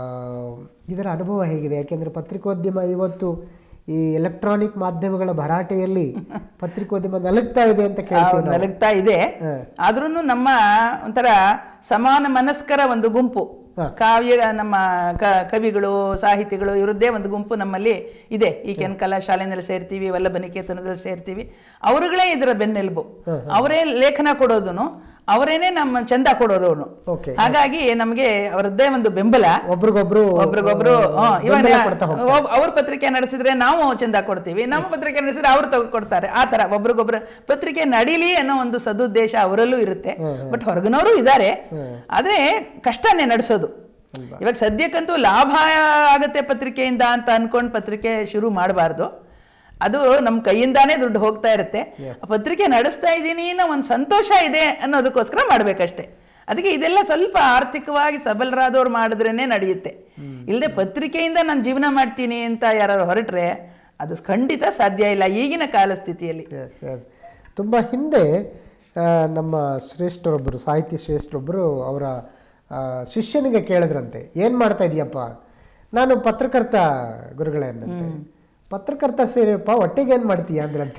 ಇದರ ಅನುಭವ ಹೇಗಿದೆ ಯಾಕೆಂದ್ರೆ ಪತ್ರಿಕೋದ್ಯಮ ಇವತ್ತು ಈ ಎಲೆಕ್ಟ್ರಾನಿಕ್ ಮಾಧ್ಯಮಗಳ ಭರಾಟೆಯಲ್ಲಿ ಪತ್ರಿಕೋದ್ಯಮ ನಲಗ್ತಾ ಇದೆ ಅಂತ ಕೇಳ್ತೀವಿ ನಾವು. ನಲಗ್ತಾ ಇದೆ ಹ. ಆದ್ರೂ ನಮ್ಮ ಒಂಥರ ಸಮಾನ ಮನಸ್ಕರ ಒಂದು ಗುಂಪು ಹ. ಕಾವ್ಯ ನಮ್ಮ ಕ- ಕವಿಗಳು ಸಾಹಿತಿಗಳು ಇವರದ್ದೇ ಒಂದು ಗುಂಪು ನಮ್ಮಲ್ಲಿ ಇದೆ ಈ ಕೆನ್ಕಲಾ ಶಾಲೆನಲ್ಲಿ ಸೇರ್ತೀವಿ ವಲ್ಲಭ ನಿಕೇತನದಲ್ಲಿ ಸೇರ್ತೀವಿ ಅವರುಗಳೇ ಇದರ ಬೆನ್ನೆಲುಬು ಅವರೇ ಲೇಖನ ಕೊಡೋದನು ಅವರೇನೆ ನಮ್ಮ ಚಂದ ಕೊಡೋದವನು ಓಕೆ ಹಾಗಾಗಿ ನಮಗೆ ಅವರದ್ದೇ ಒಂದು ಬೆಂಬಲ ಒಬ್ರಿಗೊಬ್ರು ಒಬ್ರಿಗೊಬ್ರು ಹ್ಮ್, ಇವಾಗ ಬೆಂಬಲ ಕೊಡ್ತಾ ಹೋಗ್ತಾರೆ. ಒಬ್- ಅವ್ರ ಪತ್ರಿಕೆ ನಡೆಸಿದ್ರೆ ನಾವು ಚಂದ ಕೊಡ್ತೀವಿ ನಮ್ಮ ಪತ್ರಿಕೆ ನಡೆಸಿದ್ರೆ ಅವ್ರು ತಗೊ ಕೊಡ್ತಾರೆ ಆ ತರ ಒಬ್ರಿಗೊಬ್ರು ಪತ್ರಿಕೆ ನಡೀಲಿ ಅನ್ನೋ ಒಂದು ಸದುದ್ದೇಶ ಅವರಲ್ಲೂ ಇರುತ್ತೆ ಬಟ್ ಹೊರಗಿನವರು ಇದ್ದಾರೆ ಆದ್ರೆ ಕಷ್ಟನೇ ನಡೆಸೋದು ಇವಾಗ ಸದ್ಯಕ್ಕಂತೂ ಲಾಭ ಆಗತ್ತೆ ಪತ್ರಿಕೆಯಿಂದ ಅಂತ ಅನ್ಕೊಂಡ್ ಪತ್ರಿಕೆ ಶುರು ಮಾಡಬಾರ್ದು ಅದು ನಮ್ಮ ಕೈಯಿಂದಾನೇ ದುಡ್ಡು ಹೋಗ್ತಾ ಇರುತ್ತೆ ಆ ಪತ್ರಿಕೆ ನಡೆಸ್ತಾ ಇದ್ದೀನಿ ಅನ್ನೋ ಒಂದು ಸಂತೋಷ ಇದೆ ಅನ್ನೋದಕ್ಕೋಸ್ಕರ ಮಾಡ್ಬೇಕಷ್ಟೇ ಅದಕ್ಕೆ ಇದೆಲ್ಲ ಸ್ವಲ್ಪ ಆರ್ಥಿಕವಾಗಿ ಸಬಲರಾದವ್ರು ಮಾಡಿದ್ರೇನೆ ನಡೆಯುತ್ತೆ ಇಲ್ಲದೆ ಪತ್ರಿಕೆಯಿಂದ ನಾನು ಜೀವನ ಮಾಡ್ತೀನಿ ಅಂತ ಯಾರು ಹೊರಟ್ರೆ ಅದು ಖಂಡಿತ ಸಾಧ್ಯ ಇಲ್ಲ ಈಗಿನ ಕಾಲ ಸ್ಥಿತಿಯಲ್ಲಿ ಎಸ್ ಎಸ್ ತುಂಬ ಹಿಂದೆ ಆ, ನಮ್ಮ ಶ್ರೇಷ್ಠರೊಬ್ಬರು ಸಾಹಿತ್ಯ ಶ್ರೇಷ್ಠರೊಬ್ಬರು ಅವರ ಆ, ಶಿಷ್ಯನಿಗೆ ಕೇಳಿದ್ರಂತೆ ಏನು ಮಾಡ್ತಾ ಇದೀಯಪ್ಪ ನಾನು ಪತ್ರಕರ್ತ ಗುರುಗಳೇ ಅನ್ನಂತೆ ಪತ್ರಕರ್ತ ಸೇರಿಯಪ್ಪ ಒಟ್ಟಿಗೆ ಏನು ಮಾಡ್ತೀಯ ಅಂದ್ರಂತೆ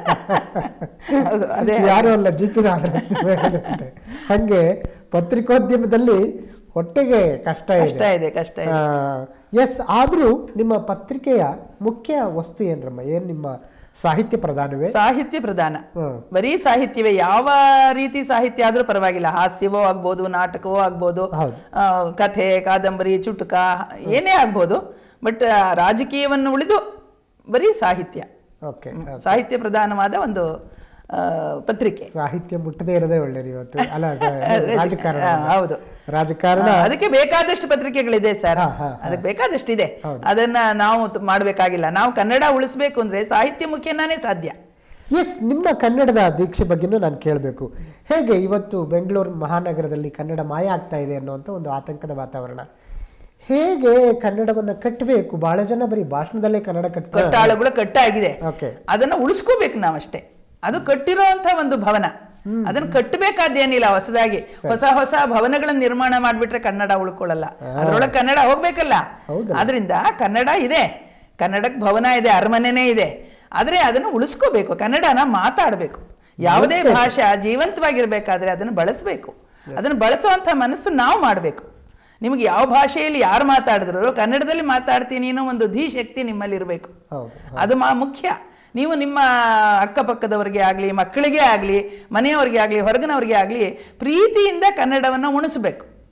ಹೌದು, ಅದೇ ಯಾರು ಅಲ್ಲ ಜಿ ಪಿ ಹೇಳಿದ್ರಂತೆ ಹಂಗೆ ಪತ್ರಿಕೋದ್ಯಮದಲ್ಲಿ ಹೊಟ್ಟೆಗೆ ಕಷ್ಟ ಕಷ್ಟ ಇದೆ ಇದೆ ಕಷ್ಟ ಇದೆ ಎಸ್ ಆದರೂ ನಿಮ್ಮ ಪತ್ರಿಕೆಯ ಮುಖ್ಯ ವಸ್ತು ಏನ್ರಮ್ಮ ಏನು ನಿಮ್ಮ ಸಾಹಿತ್ಯ ಪ್ರಧಾನವೇ ಸಾಹಿತ್ಯ ಪ್ರಧಾನ ಹ್ಮ್. ಬರೀ ಸಾಹಿತ್ಯವೇ ಯಾವ ರೀತಿ ಸಾಹಿತ್ಯ ಆದ್ರೂ ಪರವಾಗಿಲ್ಲ ಹಾಸ್ಯವೋ ಆಗ್ಬೋದು ನಾಟಕವೋ ಆಗ್ಬೋದು ಹೌದು. ಆ, ಕಥೆ ಕಾದಂಬರಿ ಚುಟುಕ ಏನೇ ಆಗ್ಬೋದು ಬಟ್ ರಾಜಕೀಯವನ್ನು ಉಳಿದು ಬರೀ ಸಾಹಿತ್ಯ ಓಕೆ ಸಾಹಿತ್ಯ ಪ್ರಧಾನವಾದ ಒಂದು ಆ, ಪತ್ರಿಕೆ ಸಾಹಿತ್ಯ ಮುಟ್ಟದೇ ಇರೋದೇ ಒಳ್ಳೇದು ಇವತ್ತು ಅಲ್ಲ ಸ- ರಾಜಕಾರಣ ಆ, ಹೌದು ರಾಜಕಾರಣ ಆ, ಅದಕ್ಕೆ ಬೇಕಾದಷ್ಟು ಪತ್ರಿಕೆಗಳಿದೆ ಸರ್ ಹಾ, ಹಾ, ಅದಕ್ಕೆ ಬೇಕಾದಷ್ಟಿದೆ ಅದನ್ನ ನಾವು ತ- ಮಾಡ್ಬೇಕಾಗಿಲ್ಲ ನಾವು ಕನ್ನಡ ಉಳಿಸ್ಬೇಕು ಅಂದ್ರೆ ಸಾಹಿತ್ಯ ಮುಖ್ಯನಾನೇ ಸಾಧ್ಯ ಎಸ್ ನಿಮ್ಮ ಕನ್ನಡದ ದೀಕ್ಷೆ ಬಗ್ಗೆನೂ ನಾನು ಕೇಳಬೇಕು ಹೇಗೆ ಇವತ್ತು ಬೆಂಗಳೂರು ಮಹಾನಗರದಲ್ಲಿ ಕನ್ನಡ ಮಾಯ ಆಗ್ತಾ ಇದೆ ಅನ್ನುವಂಥ ಒಂದು ಆತಂಕದ ವಾತಾವರಣ ಹೇಗೆ ಕನ್ನಡವನ್ನು ಕಟ್ಟಬೇಕು ಬಹಳ ಜನ ಬರೀ ಭಾಷಣದಲ್ಲೇ ಕನ್ನಡ ಕಟ್ತಾರೆ ಕಟ್ಟಾಳುಗಳು ಕಟ್ಟಾಗಿದೆ ಓಕೆ ಅದನ್ನ ಉಳಿಸ್ಕೋಬೇಕು ನಾವಷ್ಟೇ ಅದು ಕಟ್ಟಿರೋಂಥ ಒಂದು ಭವನ ಅದನ್ನ ಕಟ್ಟಬೇಕಾದೇನಿಲ್ಲ ಹೊಸದಾಗಿ ಹೊಸ ಹೊಸ ಭವನಗಳನ್ನ ನಿರ್ಮಾಣ ಮಾಡ್ಬಿಟ್ರೆ ಕನ್ನಡ ಉಳ್ಕೊಳ್ಳಲ್ಲ ಅದ್ರೊಳಗೆ ಕನ್ನಡ ಹೋಗ್ಬೇಕಲ್ಲ ಹೌದಲ್ಲ? ಆದ್ರಿಂದ ಕನ್ನಡ ಇದೆ ಕನ್ನಡಕ್ಕೆ ಭವನ ಇದೆ ಅರಮನೆನೇ ಇದೆ ಆದ್ರೆ ಅದನ್ನು ಉಳಿಸ್ಕೋಬೇಕು ಕನ್ನಡನ ಮಾತಾಡಬೇಕು ಯಾವುದೇ ಭಾಷೆ ಜೀವಂತವಾಗಿರ್ಬೇಕಾದ್ರೆ ಅದನ್ನು ಬಳಸಬೇಕು ಅದನ್ನು ಬಳಸುವಂಥ ಮನಸ್ಸು ನಾವು ಮಾಡಬೇಕು ನಿಮಗೆ ಯಾವ ಭಾಷೆಯಲ್ಲಿ ಯಾರು ಮಾತಾಡಿದ್ರು ಕನ್ನಡದಲ್ಲಿ ಮಾತಾಡ್ತೀನಿ ಅನ್ನೋ ಒಂದು ಧೀ ಶಕ್ತಿ ನಿಮ್ಮಲ್ಲಿ ಇರಬೇಕು ಹೌದು ಅದು ಮಾ ಮುಖ್ಯ ನೀವು ನಿಮ್ಮ ಅಕ್ಕಪಕ್ಕದವರಿಗೆ ಆಗಲಿ ಮಕ್ಕಳಿಗೆ ಆಗಲಿ ಮನೆಯವರಿಗೆ ಆಗಲಿ ಹೊರಗಿನವರಿಗೆ ಆಗಲಿ ಪ್ರೀತಿಯಿಂದ ಕನ್ನಡವನ್ನು ಉಣಿಸ್ಬೇಕು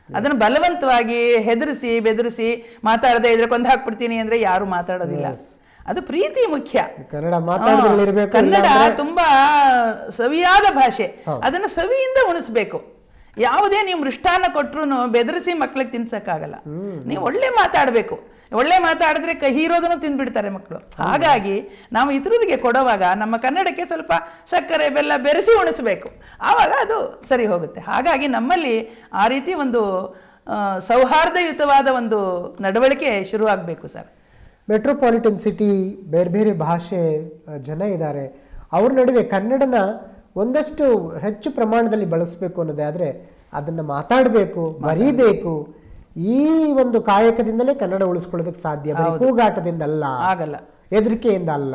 ಅದನ್ನು ಬಲವಂತವಾಗಿ ಹೆದರಿಸಿ ಬೆದರಿಸಿ ಮಾತಾಡದೆ ಇದ್ರೆ ಕೊಂದು ಹಾಕ್ಬಿಡ್ತೀನಿ ಅಂದ್ರೆ ಯಾರು ಮಾತಾಡೋದಿಲ್ಲ ಅದು ಪ್ರೀತಿ ಮುಖ್ಯ ಕನ್ನಡ ಮಾತಾಡೋದ್ರಲ್ಲಿ ಇರಬೇಕು ಕನ್ನಡ ತುಂಬಾ ಸವಿಯಾದ ಭಾಷೆ ಅದನ್ನ ಸವಿಯಿಂದ ಉಣಿಸ್ಬೇಕು ಯಾವುದೇ ನೀವು ಮೃಷ್ಟಾನ್ನ ಕೊಟ್ರು ಬೆದರಿಸಿ ಮಕ್ಳಿಗೆ ತಿನ್ಸಕ್ಕಾಗಲ್ಲ ನೀವು ಒಳ್ಳೆ ಮಾತಾಡಬೇಕು ಒಳ್ಳೆ ಮಾತಾಡಿದ್ರೆ ಕಹಿ ಇರೋದನ್ನು ತಿಂದ್ಬಿಡ್ತಾರೆ ಮಕ್ಕಳು ಹಾಗಾಗಿ ನಾವು ಇತರರಿಗೆ ಕೊಡುವಾಗ ನಮ್ಮ ಕನ್ನಡಕ್ಕೆ ಸ್ವಲ್ಪ ಸಕ್ಕರೆ ಬೆಲ್ಲ ಬೆರೆಸಿ ಉಣಿಸ್ಬೇಕು ಆವಾಗ ಅದು ಸರಿ ಹೋಗುತ್ತೆ ಹಾಗಾಗಿ ನಮ್ಮಲ್ಲಿ ಆ ರೀತಿ ಒಂದು ಆ, ಸೌಹಾರ್ದಯುತವಾದ ಒಂದು ನಡವಳಿಕೆ ಶುರುವಾಗಬೇಕು ಸರ್ ಮೆಟ್ರೋಪಾಲಿಟನ್ ಸಿಟಿ ಬೇರೆ ಬೇರೆ ಭಾಷೆ ಆ, ಜನ ಇದ್ದಾರೆ ಅವ್ರ ನಡುವೆ ಕನ್ನಡನ ಒಂದಷ್ಟು ಹೆಚ್ಚು ಪ್ರಮಾಣದಲ್ಲಿ ಬಳಸಬೇಕು ಅನ್ನೋದೇ ಆದರೆ ಅದನ್ನು ಮಾತಾಡಬೇಕು ಬರೀಬೇಕು ಈ ಒಂದು ಕಾಯಕದಿಂದಲೇ ಕನ್ನಡ ಉಳಿಸ್ಕೊಳ್ಳೋದಕ್ಕೆ ಸಾಧ್ಯ ಬರೀ ಕೂಗಾಟದಿಂದ ಅಲ್ಲ ಆಗಲ್ಲ ಹೆದರಿಕೆಯಿಂದ ಅಲ್ಲ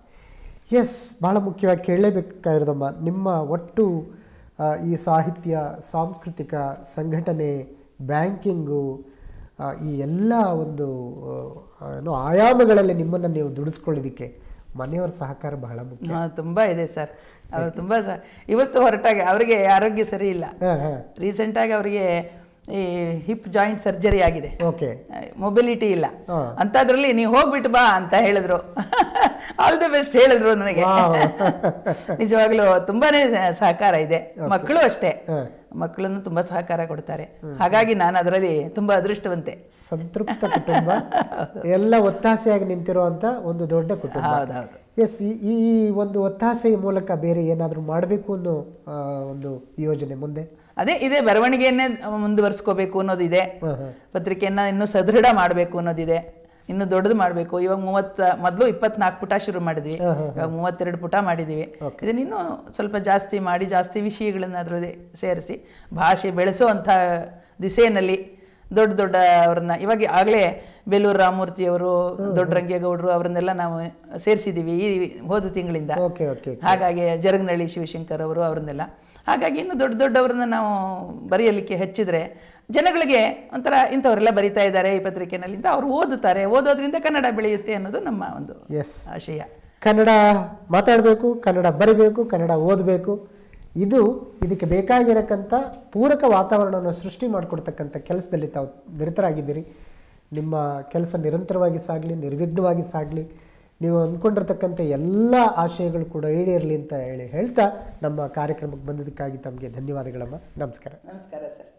ಎಸ್ ಭಾಳ ಮುಖ್ಯವಾಗಿ ಕೇಳಲೇಬೇಕಾಗಿರೋದಮ್ಮ ನಿಮ್ಮ ಒಟ್ಟು ಆ, ಈ ಸಾಹಿತ್ಯ ಸಾಂಸ್ಕೃತಿಕ ಸಂಘಟನೆ ಬ್ಯಾಂಕಿಂಗು ಆ, ಈ ಎಲ್ಲ ಒಂದು ಆ, ಏನು ಆಯಾಮಗಳಲ್ಲಿ ನಿಮ್ಮನ್ನು ನೀವು ದುಡಿಸ್ಕೊಳ್ಳೋದಕ್ಕೆ ಮನೆಯವರ ಸಹಕಾರ ಬಹಳ ಮುಖ್ಯ ಹಾ, ತುಂಬಾ ಇದೆ ಸರ್ ಅವ್ರು ತುಂಬಾ ಸ ಇವತ್ತು ಹೊರಟಾಗ ಅವರಿಗೆ ಆರೋಗ್ಯ ಸರಿ ಇಲ್ಲ ಹಾಂ ಹಾಂ ರೀಸೆಂಟ್ ಆಗಿ ಅವರಿಗೆ ಈ ಹಿಪ್ ಜಾಯಿಂಟ್ ಸರ್ಜರಿ ಆಗಿದೆ ಓಕೆ ಮೊಬಿಲಿಟಿ ಇಲ್ಲ ಹಾ. ಅಂತದ್ರಲ್ಲಿ ನೀವು ಹೋಗ್ಬಿಟ್ಟು ಬಾ ಅಂತ ಹೇಳಿದ್ರು ಆಲ್ ದ ಬೆಸ್ಟ್ ಹೇಳಿದ್ರು ನನಗೆ ನಿಜವಾಗ್ಲೂ ತುಂಬಾನೇ ಸಹಕಾರ ಇದೆ ಮಕ್ಕಳು ಅಷ್ಟೇ ಹಾಂ ಮಕ್ಕಳನ್ನು ತುಂಬಾ ಸಹಕಾರ ಕೊಡ್ತಾರೆ ಹಾಗಾಗಿ ನಾನು ಅದರಲ್ಲಿ ತುಂಬಾ ಅದೃಷ್ಟವಂತೆ ಸಂತೃಪ್ತ ಕುಟುಂಬ ಎಲ್ಲ ಒತ್ತಾಸೆಯಾಗಿ ನಿಂತಿರುವಂಥ ಒಂದು ದೊಡ್ಡ ಕುಟುಂಬ ಹೌದೌದು ಎಸ್ ಈ ಈ ಒಂದು ಒತ್ತಾಸೆಯ ಮೂಲಕ ಬೇರೆ ಏನಾದರೂ ಮಾಡಬೇಕು ಅನ್ನೋ ಆ, ಒಂದು ಯೋಜನೆ ಮುಂದೆ ಅದೇ ಇದೇ ಬರವಣಿಗೆಯನ್ನೇ ಮುಂದುವರಿಸ್ಕೋಬೇಕು ಅನ್ನೋದಿದೆ ಹಾಂ ಹಾಂ ಪತ್ರಿಕೆಯನ್ನ ಇನ್ನೂ ಸದೃಢ ಮಾಡಬೇಕು ಅನ್ನೋದಿದೆ ಇನ್ನು ದೊಡ್ಡದು ಮಾಡಬೇಕು ಇವಾಗ ಮೂವತ್ತ ಮೊದಲು ಇಪ್ಪತ್ನಾಲ್ಕು ಪುಟ ಶುರು ಮಾಡಿದ್ವಿ ಇವಾಗ ಮೂವತ್ತೆರಡು ಪುಟ ಮಾಡಿದ್ದೀವಿ ಇದನ್ನ ಇನ್ನೂ ಸ್ವಲ್ಪ ಜಾಸ್ತಿ ಮಾಡಿ ಜಾಸ್ತಿ ವಿಷಯಗಳನ್ನ ಅದರಲ್ಲಿ ಸೇರಿಸಿ ಭಾಷೆ ಬೆಳೆಸೋವಂಥ ದಿಸೆಯಲ್ಲಿ ದೊಡ್ಡ ದೊಡ್ಡ ಅವ್ರನ್ನ ಇವಾಗ ಆಗಲೇ ಬೇಲೂರು ರಾಮಮೂರ್ತಿಯವರು ದೊಡ್ಡರಂಗೇಗೌಡರು ಅವರನ್ನೆಲ್ಲ ನಾವು ಸೇರಿಸಿದ್ದೀವಿ ಈ ಹೋದ ತಿಂಗಳಿಂದ ಓಕೆ ಓಕೆ ಹಾಗಾಗಿ ಜರಗನಹಳ್ಳಿ ಶಿವಶಂಕರ್ ಅವರು ಅವ್ರನ್ನೆಲ್ಲ ಹಾಗಾಗಿ ಇನ್ನು ದೊಡ್ಡ ದೊಡ್ಡವ್ರನ್ನ ನಾವು ಬರೆಯಲಿಕ್ಕೆ ಹೆಚ್ಚಿದ್ರೆ ಜನಗಳಿಗೆ ಒಂಥರ ಇಂಥವರೆಲ್ಲ ಬರಿತಾ ಇದ್ದಾರೆ ಈ ಪತ್ರಿಕೆನಲ್ಲಿ ಅಂತ ಅವ್ರು ಓದುತ್ತಾರೆ ಓದೋದ್ರಿಂದ ಕನ್ನಡ ಬೆಳೆಯುತ್ತೆ ಅನ್ನೋದು ನಮ್ಮ ಒಂದು ಎಸ್ ಆಶಯ ಕನ್ನಡ ಮಾತಾಡಬೇಕು ಕನ್ನಡ ಬರಿಬೇಕು ಕನ್ನಡ ಓದಬೇಕು ಇದು ಇದಕ್ಕೆ ಬೇಕಾಗಿರಕ್ಕಂಥ ಪೂರಕ ವಾತಾವರಣವನ್ನು ಸೃಷ್ಟಿ ಮಾಡಿಕೊಡ್ತಕ್ಕಂಥ ಕೆಲಸದಲ್ಲಿ ತಾವು ನಿರತರಾಗಿದ್ದೀರಿ ನಿಮ್ಮ ಕೆಲಸ ನಿರಂತರವಾಗಿ ಸಾಗಲಿ ನಿರ್ವಿಘ್ನವಾಗಿ ಸಾಗಲಿ ನೀವು ಅಂದ್ಕೊಂಡಿರ್ತಕ್ಕಂಥ ಎಲ್ಲ ಆಶಯಗಳು ಕೂಡ ಈಡೇರಲಿ ಅಂತ ಹೇಳಿ ಹೇಳ್ತಾ ನಮ್ಮ ಕಾರ್ಯಕ್ರಮಕ್ಕೆ ಬಂದಿದ್ದಕ್ಕಾಗಿ ತಮಗೆ ಧನ್ಯವಾದಗಳಮ್ಮ ನಮಸ್ಕಾರ ನಮಸ್ಕಾರ ಸರ್